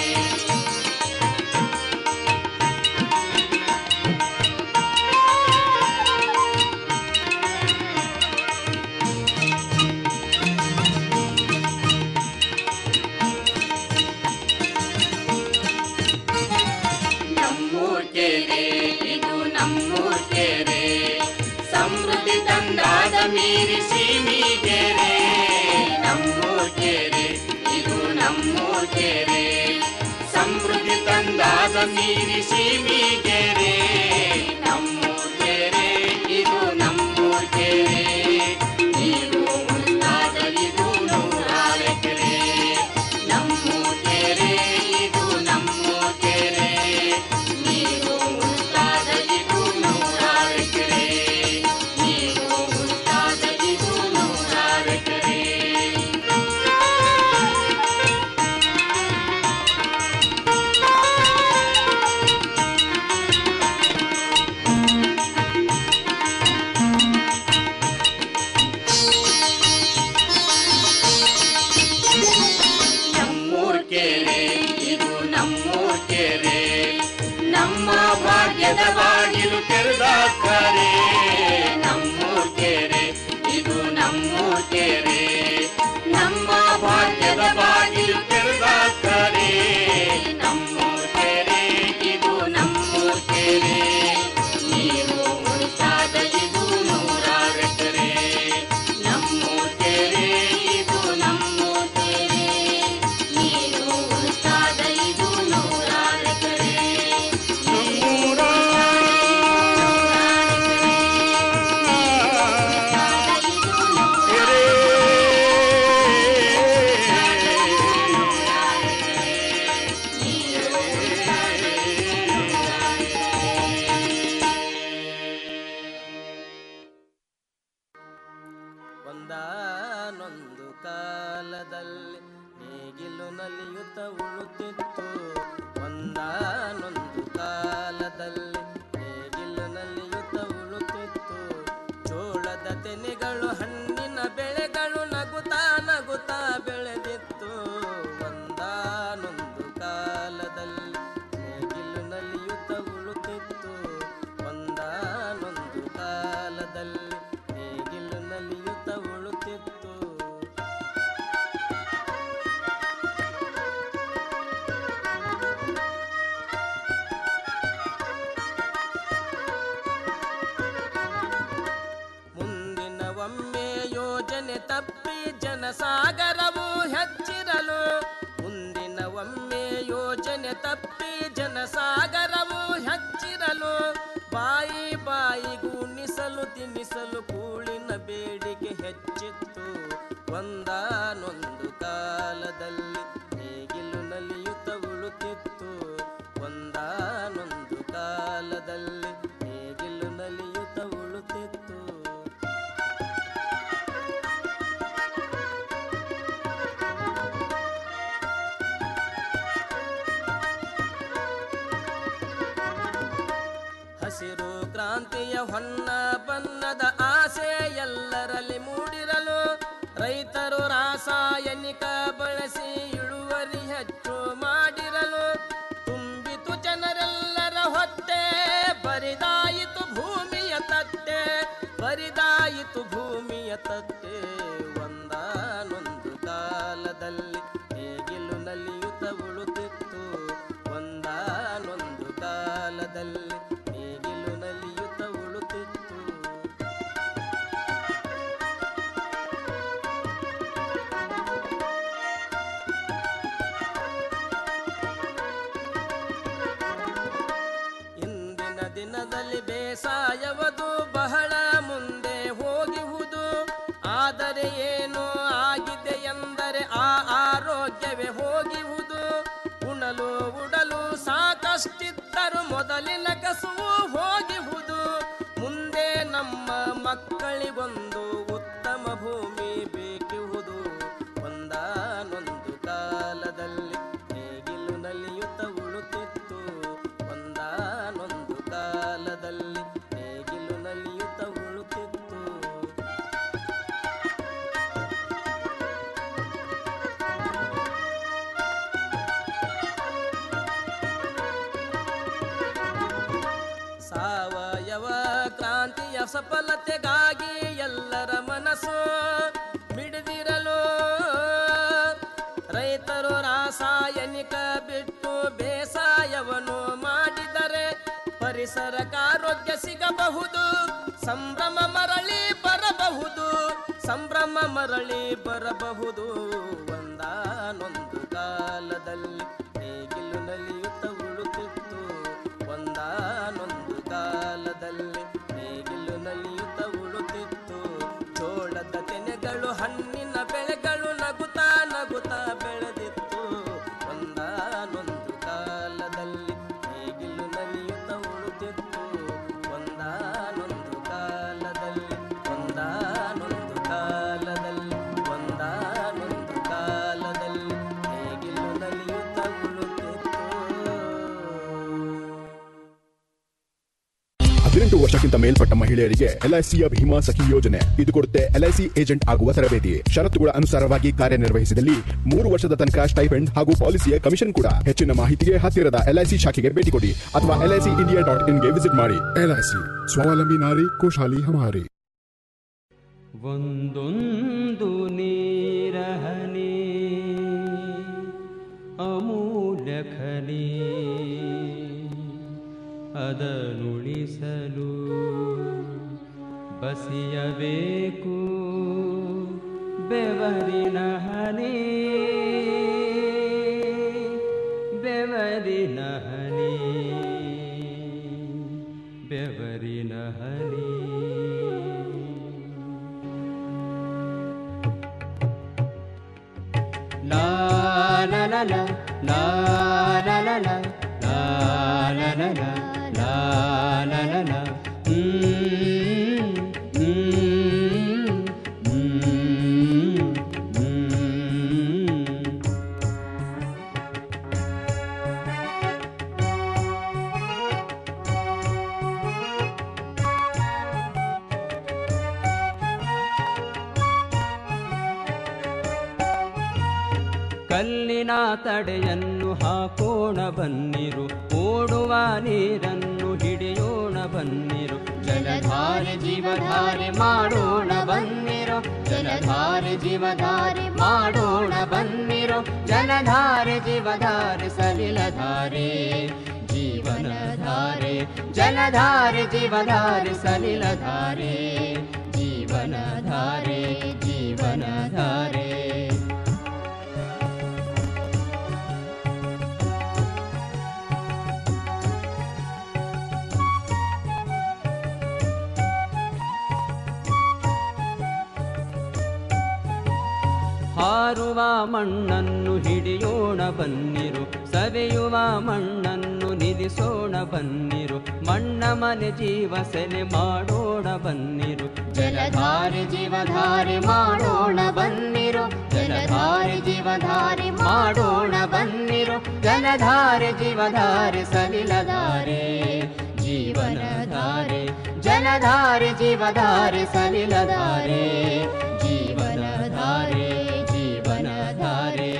ನಮ್ಮೂರ್ ಕೆರೆ ಇದು ನಮ್ಮೂರ್ ಕೆರೆ ಸಮೃದ್ಧಿ ತಂದಾದ ಮೀರಿ ಸೀಮಿ ಕೆರೆ ನಮ್ಮೂರ್ ಕೆರೆ ಇದು ನಮ್ಮೂರ್ ಕೆರೆ ಸಮೃದ್ಧಿ ತಂದಾದ ಮೀರಿ ಸೀಮಿ ಕೆರೆ ನಮ್ಮೂರ್ ಕೆರೆ ಇದು ನಮ್ಮೂರ್ ಕೆರೆ ನೀರು ಉಳಿದಾಗ ಇದು ನೂರಾರು ಕೆರೆ ನಮ್ಮೂರ್ ಕೆರೆ ಇದು ನಮ್ಮೂರ್ ಕೆರೆ ನೀರು ಉಳಿದಾಗ ಇದು ನೂರಾರು ಕೆರೆ ನೀರು ಉಳಿದಾಗ ಇದು ನೂರಾರು ಕೆರೆ ಒಂದಾನೊಂದು ಕಾಲದಲ್ಲಿ ನೇಗಿಲು ನಲಿಯುತ್ತ ಉಳುತ್ತಿತ್ತು ಒಂದಾನೊಂದು ಕಾಲದಲ್ಲಿ ನೇಗಿಲು ನಲಿಯುತ್ತ ಉಳುತ್ತಿತ್ತು ಹಸಿರು ಕ್ರಾಂತಿಯ ಹೊನ್ನ ಬಣ್ಣದ ಆಸೆ ಎಲ್ಲರಲ್ಲಿ ಮೂಡಿರಲು ರೈತರು ರಾಸಾಯನಿಕ ಬಳಸಿ ಇಳುವರಿ ಹೆಚ್ಚು ಮಾಡಿರಲು ತುಂಬಿತು ಜನರೆಲ್ಲರ ಹೊಟ್ಟೆ ಬರಿದಾಯಿತು ಭೂಮಿಯ ತಟ್ಟೆ ಬರಿದಾಯಿತು ಭೂಮಿಯ ತಟ್ಟೆ ಒಂದಾನೊಂದು ಕಾಲದಲ್ಲಿ ನೇಗಿಲು ನಲಿಯುತ್ತ ಉಳುತ್ತಿತ್ತು ಒಂದಾನೊಂದು ಕಾಲದಲ್ಲಿ ನೇಗಿಲು ನಲಿಯುತ್ತ ಉಳುತ್ತಿತ್ತು ಇಂದಿನ ದಿನದಲ್ಲಿ ಬೇಸಾಯವದು ಬಹಳ ಮುಂದೆ ಹೋಗಿಹುದು ಆದರೆ ಏನು ಆಗಿದೆ ಎಂದರೆ ಆ ಆರೋಗ್ಯವೇ ಹೋಗಿಹುದು ಉಣಲು ಉಡಲು ಸಾಕಷ್ಟಿದ್ದರು ಮೊದಲಿನ ಕಸುವು ಹೋಗಿಹುದು ಮುಂದೆ ನಮ್ಮ ಮಕ್ಕಳಿಗೊಂದು ಉತ್ತಮ ಭೂಮಿ ಬೇಕಿಹುದು ಒಂದಾನೊಂದು ಕಾಲದಲ್ಲಿ ನೇಗಿಲು ನಲಿಯುತ್ತ ಉಳುತ್ತಿತ್ತು ಒಂದಾನೊಂದು ಕಾಲದಲ್ಲಿ ನೇಗಿಲು ನಲಿಯುತ್ತ ಉಳುತ್ತಿತ್ತು ಸಾವಯವ ಕ್ರಾಂತಿಯ ಸಫಲತೆಗಾಗಿ ಎಲ್ಲರ ಮನಸ್ಸು ಮಿಡಿದಿರಲು ರೈತರು ರಾಸಾಯನಿಕ ಬಿಟ್ಟು ಬೇಸಾಯವನ್ನು ಮಾಡಿದರೆ ಪರಿಸರಕ್ಕೆ ಆರೋಗ್ಯ ಸಿಗಬಹುದು ಸಂಭ್ರಮ ಮರಳಿ ಬರಬಹುದು ಸಂಭ್ರಮ ಮರಳಿ ಬರಬಹುದು ಒಂದಾನೊಂದು ಕಾಲದಲ್ಲಿ ನೇಗಿಲು ನಲಿಯುತ್ತ ಉಳುತ್ತಿತ್ತು ಒಂದಾನೊಂದು ಕಾಲದಲ್ಲಿ ನೇಗಿಲು ನಲಿಯುತ್ತ ಉಳುತ್ತಿತ್ತು ಜೋಳದ ತೆನೆಗಳು ಹಣ್ಣಿನ ಬೆಳೆಗಳು ನಗುತ್ತಾ ನಗುತ್ತಾ ಬೆಳೆದಿತ್ತು ಒಂದಾನೊಂದು ಕಾಲದಲ್ಲಿ ನೇಗಿಲು ನಲಿಯುತ್ತ ಉಳುತ್ತಿತ್ತು ಒಂದಾನೊಂದು ಕಾಲದಲ್ಲಿ ಒಂದಾನೊಂದು ಕಾಲದಲ್ಲಿ ಒಂದಾನೊಂದು ಕಾಲದಲ್ಲಿ ನೇಗಿಲು ನಲಿಯುತ್ತ ಉಳುತ್ತಿತ್ತು ಹದಿನೆಂಟು ವರ್ಷಕ್ಕಿಂತ ಮೇಲ್ಪಟ್ಟ ಮಹಿಳೆಯರಿಗೆ ಎಲ್ಐಸಿಯ ಭೀಮಾ ಸಖಿ ಯೋಜನೆ ಇದು ಕೊಡುತ್ತೆ ಎಲ್ಐಸಿ ಏಜೆಂಟ್ ಆಗುವ ತರಬೇತಿ ಷರತ್ತುಗಳ ಅನುಸಾರವಾಗಿ ಕಾರ್ಯನಿರ್ವಹಿಸಿದಲ್ಲಿ ಮೂರು ವರ್ಷದ ತನಕ ಸ್ಟೈಪೆಂಡ್ ಹಾಗೂ ಪಾಲಿಸಿಯ ಕಮಿಷನ್ ಕೂಡ ಹೆಚ್ಚಿನ ಮಾಹಿತಿಗೆ ಹತ್ತಿರದ ಎಲ್ಐಸಿ ಶಾಖೆಗೆ ಭೇಟಿ ಕೊಡಿ ಅಥವಾ ಎಲ್ಐಸಿ ಇಂಡಿಯಾ ಡಾಟ್ ಇನ್ಗೆ ವಿಸಿಟ್ ಮಾಡಿ ಎಲ್ಐಸಿ ಸ್ವಾವಲಂಬಿ ನಾರಿ ಖುಷಾಲಿ ಹಮಾರಿ ಒಂದೊಂದು ನೀರಹನಿ ಅಮೂಲ್ಯ ಖನಿ ಅದನುಳಿಸಲು ಬಸಿಯಬೇಕು ಬೆವರಿನ ಹನಿ ಬೆವರಿನ ಹನಿ ಬೆವರಿನ ಹನಿ La la la la la la la la la la la la la la la la Mm, mm, mm, mm. ಕಲ್ಲಿನ ತಡೆಯನ್ನು ಹಾಕೋಣ ಬನ್ನಿರು ಓಡುವ ನೀರನ್ನು ಹಿಡಿಯೋಣ ಬನ್ನಿರು ಜಲಧಾರೆ ಜೀವಧಾರೆ ಮಾಡೋಣ ಬನ್ನಿರು ಜಲಧಾರೆ ಜೀವಧಾರೆ ಮಾಡೋಣ ಬನ್ನಿರು ಜಲಧಾರೆ ಜೀವಧಾರೆ ಸಲಿಲಧಾರೆ ಜೀವನಧಾರೆ ಜಲಧಾರೆ ಜೀವಧಾರೆ ಸಲಿಲಧಾರೆ ಜೀವನಧಾರೆ ಜೀವನಧಾರೆ ಸಾರುವ ಮಣ್ಣನ್ನು ಹಿಡಿಯೋಣ ಬನ್ನಿರು ಸವೆಯುವ ಮಣ್ಣನ್ನು ನಿಲ್ಲಿಸೋಣ ಬನ್ನಿರು ಮಣ್ಣ ಮನೆ ಜೀವ ಸೆಲೆ ಮಾಡೋಣ ಬನ್ನಿರು ಜಲಧಾರೆ ಜೀವಧಾರೆ ಮಾಡೋಣ ಬನ್ನಿರು ಜಲಧಾರೆ ಜೀವಧಾರೆ ಮಾಡೋಣ ಬನ್ನಿರು ಜಲಧಾರೆ ಜೀವಧಾರೆ ಸಲಿಲಧಾರೆ ಜೀವನಧಾರೆ ಜಲಧಾರೆ ಜೀವಧಾರೆ ಸಲಿಲಧಾರೆ ಜೀವನಧಾರೆ ಜೀವನಧಾರೆ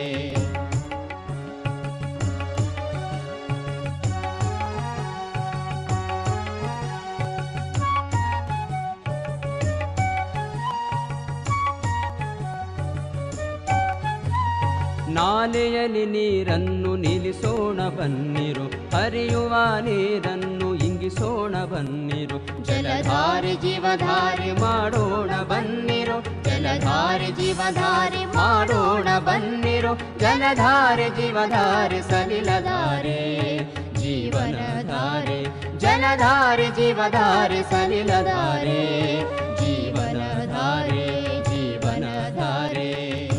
ನಾಲೆಯಲ್ಲಿ ನೀರನ್ನು ನಿಲ್ಲಿಸೋಣ ಬನ್ನಿರು ಹರಿಯುವ ನೀರನ್ನು ಇಂಗಿಸೋಣ ಬನ್ನಿರು ಜಲಧಾರೆ ಜೀವಧಾರೆ ಮಾಡೋಣ ಬನ್ನಿರು ಜಲಧಾರೆ ಜೀವಧಾರೆ ಮಾಡೋಣ ಬನ್ನಿರು ಜಲಧಾರೆ ಜೀವಧಾರೆ ಸಲಿಲಧಾರೆ ಜೀವನಧಾರೆ ಜಲಧಾರೆ ಜೀವಧಾರೆ ಸಲಿಲಧಾರೆ ಜೀವನಧಾರೆ ಜೀವನಧಾರೆ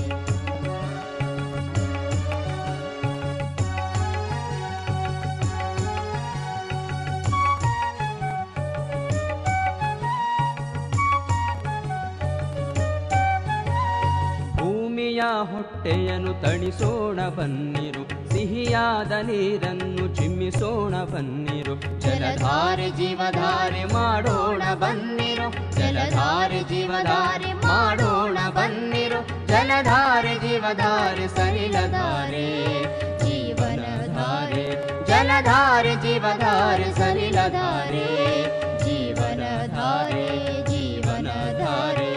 ಭೂಮಿಯ ಹೊಟ್ಟೆಯನ್ನು ತಣಿಸೋಣ ಬನ್ನಿರು ಸಿಹಿಯಾದ ನೀರನ್ನು ಚಿಮ್ಮಿಸೋಣ ಬನ್ನಿರು ಜಲಧಾರೆ ಜೀವಧಾರೆ ಮಾಡೋಣ ಬನ್ನಿರು ಜಲಧಾರೆ ಜೀವಧಾರೆ ಮಾಡೋಣ ಬನ್ನಿರು ಜಲಧಾರೆ ಜೀವಧಾರೆ ಸಲಿಲಧಾರೆ ಜೀವನಧಾರೆ ಜಲಧಾರೆ ಜೀವಧಾರೆ ಸಲಿಲಧಾರೆ ಜೀವನಧಾರೆ ಜೀವನಧಾರೆ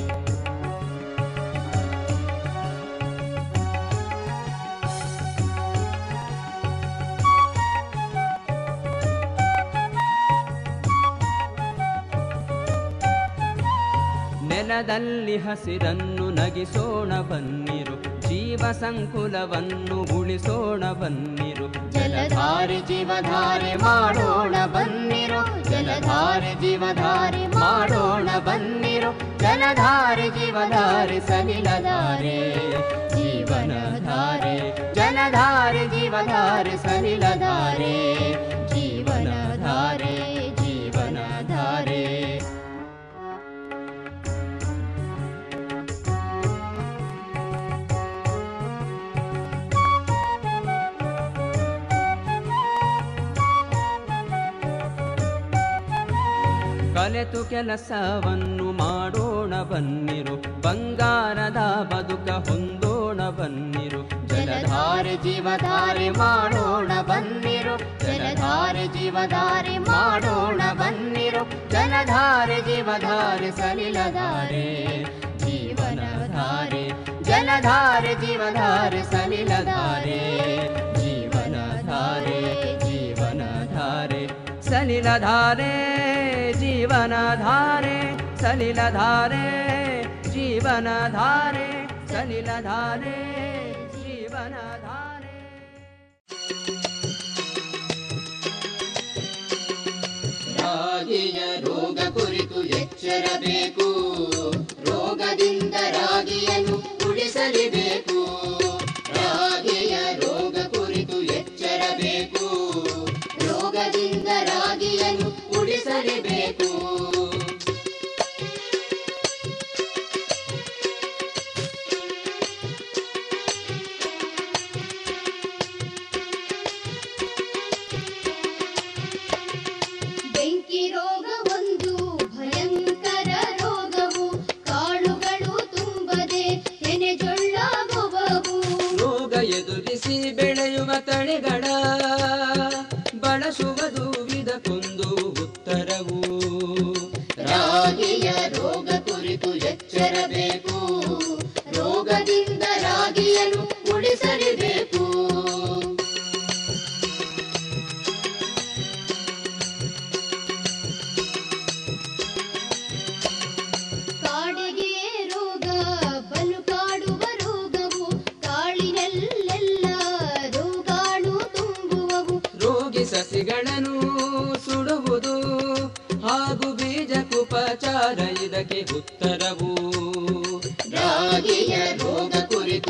ನೆಲದಲ್ಲಿ ಹಸಿರನ್ನು ನಗಿಸೋಣ ಬನ್ನಿರು ಜೀವ ಸಂಕುಲವನ್ನು ಉಳಿಸೋಣ ಬನ್ನಿರು ಜಲಧಾರೆ ಜೀವಧಾರೆ ಮಾಡೋಣ ಬನ್ನಿರು ಜಲಧಾರೆ ಜೀವಧಾರೆ ಮಾಡೋಣ ಬನ್ನಿರು ಜಲಧಾರೆ ಜೀವಧಾರೆ ಸಲಿಲಧಾರೆ ಜೀವನಧಾರೆ ಜಲಧಾರೆ ಜೀವಧಾರೆ ಸಲಿಲಧಾರೆ ಜೀವನಧಾರೆ ಜೀವನಧಾರೆ ಕಲೆತು ಕೆಲಸವನ್ನು ಮಾಡೋಣ ಬನ್ನಿರು ಬಂಗಾರದ ಬದುಕ ಹೊಂದೋಣ ಬನ್ನಿರು ಜಲಧಾರೆ ಜೀವಧಾರೆ ಮಾಡೋಣ ಬನ್ನಿರು ಜಲಧಾರೆ ಜೀವಧಾರೆ ಮಾಡೋಣ ಬನ್ನಿರು ಜಲಧಾರೆ ಜೀವಧಾರೆ ಸಲಿಲಧಾರೆ ಜೀವನಧಾರೆ ಜಲಧಾರೆ ಜೀವಧಾರೆ ಸಲಿಲಧಾರೆ ಜೀವನಧಾರೆ ಜೀವನಧಾರೆ ಸಲಿಲಧಾರೆ ಜೀವನಧಾರೆ ಸಲಿಲಧಾರೆ ಜೀವನಧಾರೆ ಸಲಿಲಧಾರೆ ಜೀವನಧಾರೆ ರಾಗಿಯ ರೋಗ ಕುರಿತು ಎಚ್ಚರಬೇಕು ರೋಗದಿಂದ ರಾಗಿಯನ್ನು ಉಳಿಸಲೇಬೇಕು ರಾಗಿಯ ರೋಗ ಕುರಿತು ಎಚ್ಚರಬೇಕು ರೋಗದಿಂದ ರಾಗಿಯನ್ನು ಉಳಿಸಲೇಬೇಕು ಬೆಂಕಿ ರೋಗ ಒಂದು ಭಯಂಕರ ರೋಗವು ಕಾಳುಗಳು ತುಂಬದೆ ಎನೆಜೊಳ್ಳಾಗುವವು ರೋಗ ಎದುರಿಸಿ ಬೆಳೆಯುವ ತಳಿಗಳ ಬಳಸುವುದು ಇದಕ್ಕೊಂದು ಉತ್ತರವು ರಾಗಿಯ ರೋಗ ಕುರಿತು ಎಚ್ಚರಬೇಕು ರೋಗದಿಂದ ರಾಗಿಯನ್ನು ಉಳಿಸಲೇಬೇಕು ಕಾಡಿಗೆ ರೋಗ ಬಲು ಕಾಡುವ ರೋಗವು ಕಾಳಿನಲ್ಲೆಲ್ಲ ರೋಗಾಣು ತುಂಬುವವು ರೋಗಿ ಸಸಿಗಳನ್ನು ಸುಡುವುದು ಹಾಗೂ ಬೀಜಕ್ಕುಪಚಾರ ಇದಕ್ಕೆ ಉತ್ತರವು ರಾಗಿಯ ರೋಗ ಕುರಿತು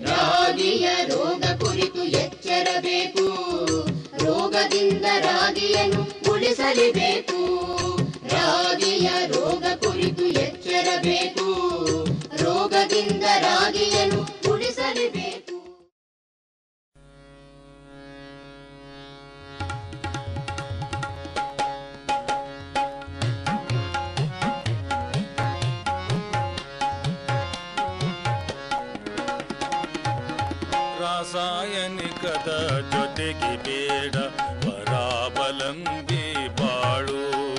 ರಾಗಿಯ ರೋಗ ಕುರಿತು ಎಚ್ಚರಬೇಕು ರೋಗದಿಂದ ರಾಗಿಯನ್ನು ಉಳಿಸಲೇಬೇಕು ರಾಗಿಯ ರೋಗ ಕುರಿತು ಎಚ್ಚರಬೇಕು ರೋಗದಿಂದ ರಾಗಿಯನ್ನು ಉಳಿಸಲೇಬೇಕು ರಾಸಾಯನಿಕದ ಜೊತೆಗೆ ಬೇಡ ಪರಾವಲಂಬಿ ಬಾಳು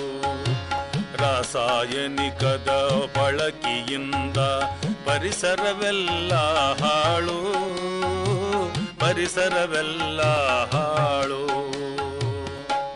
ರಾಸಾಯನಿಕದ ಬಳಕೆಯಿಂದ ಪರಿಸರವೆಲ್ಲ ಹಾಳು ಪರಿಸರವೆಲ್ಲ ಹಾಳು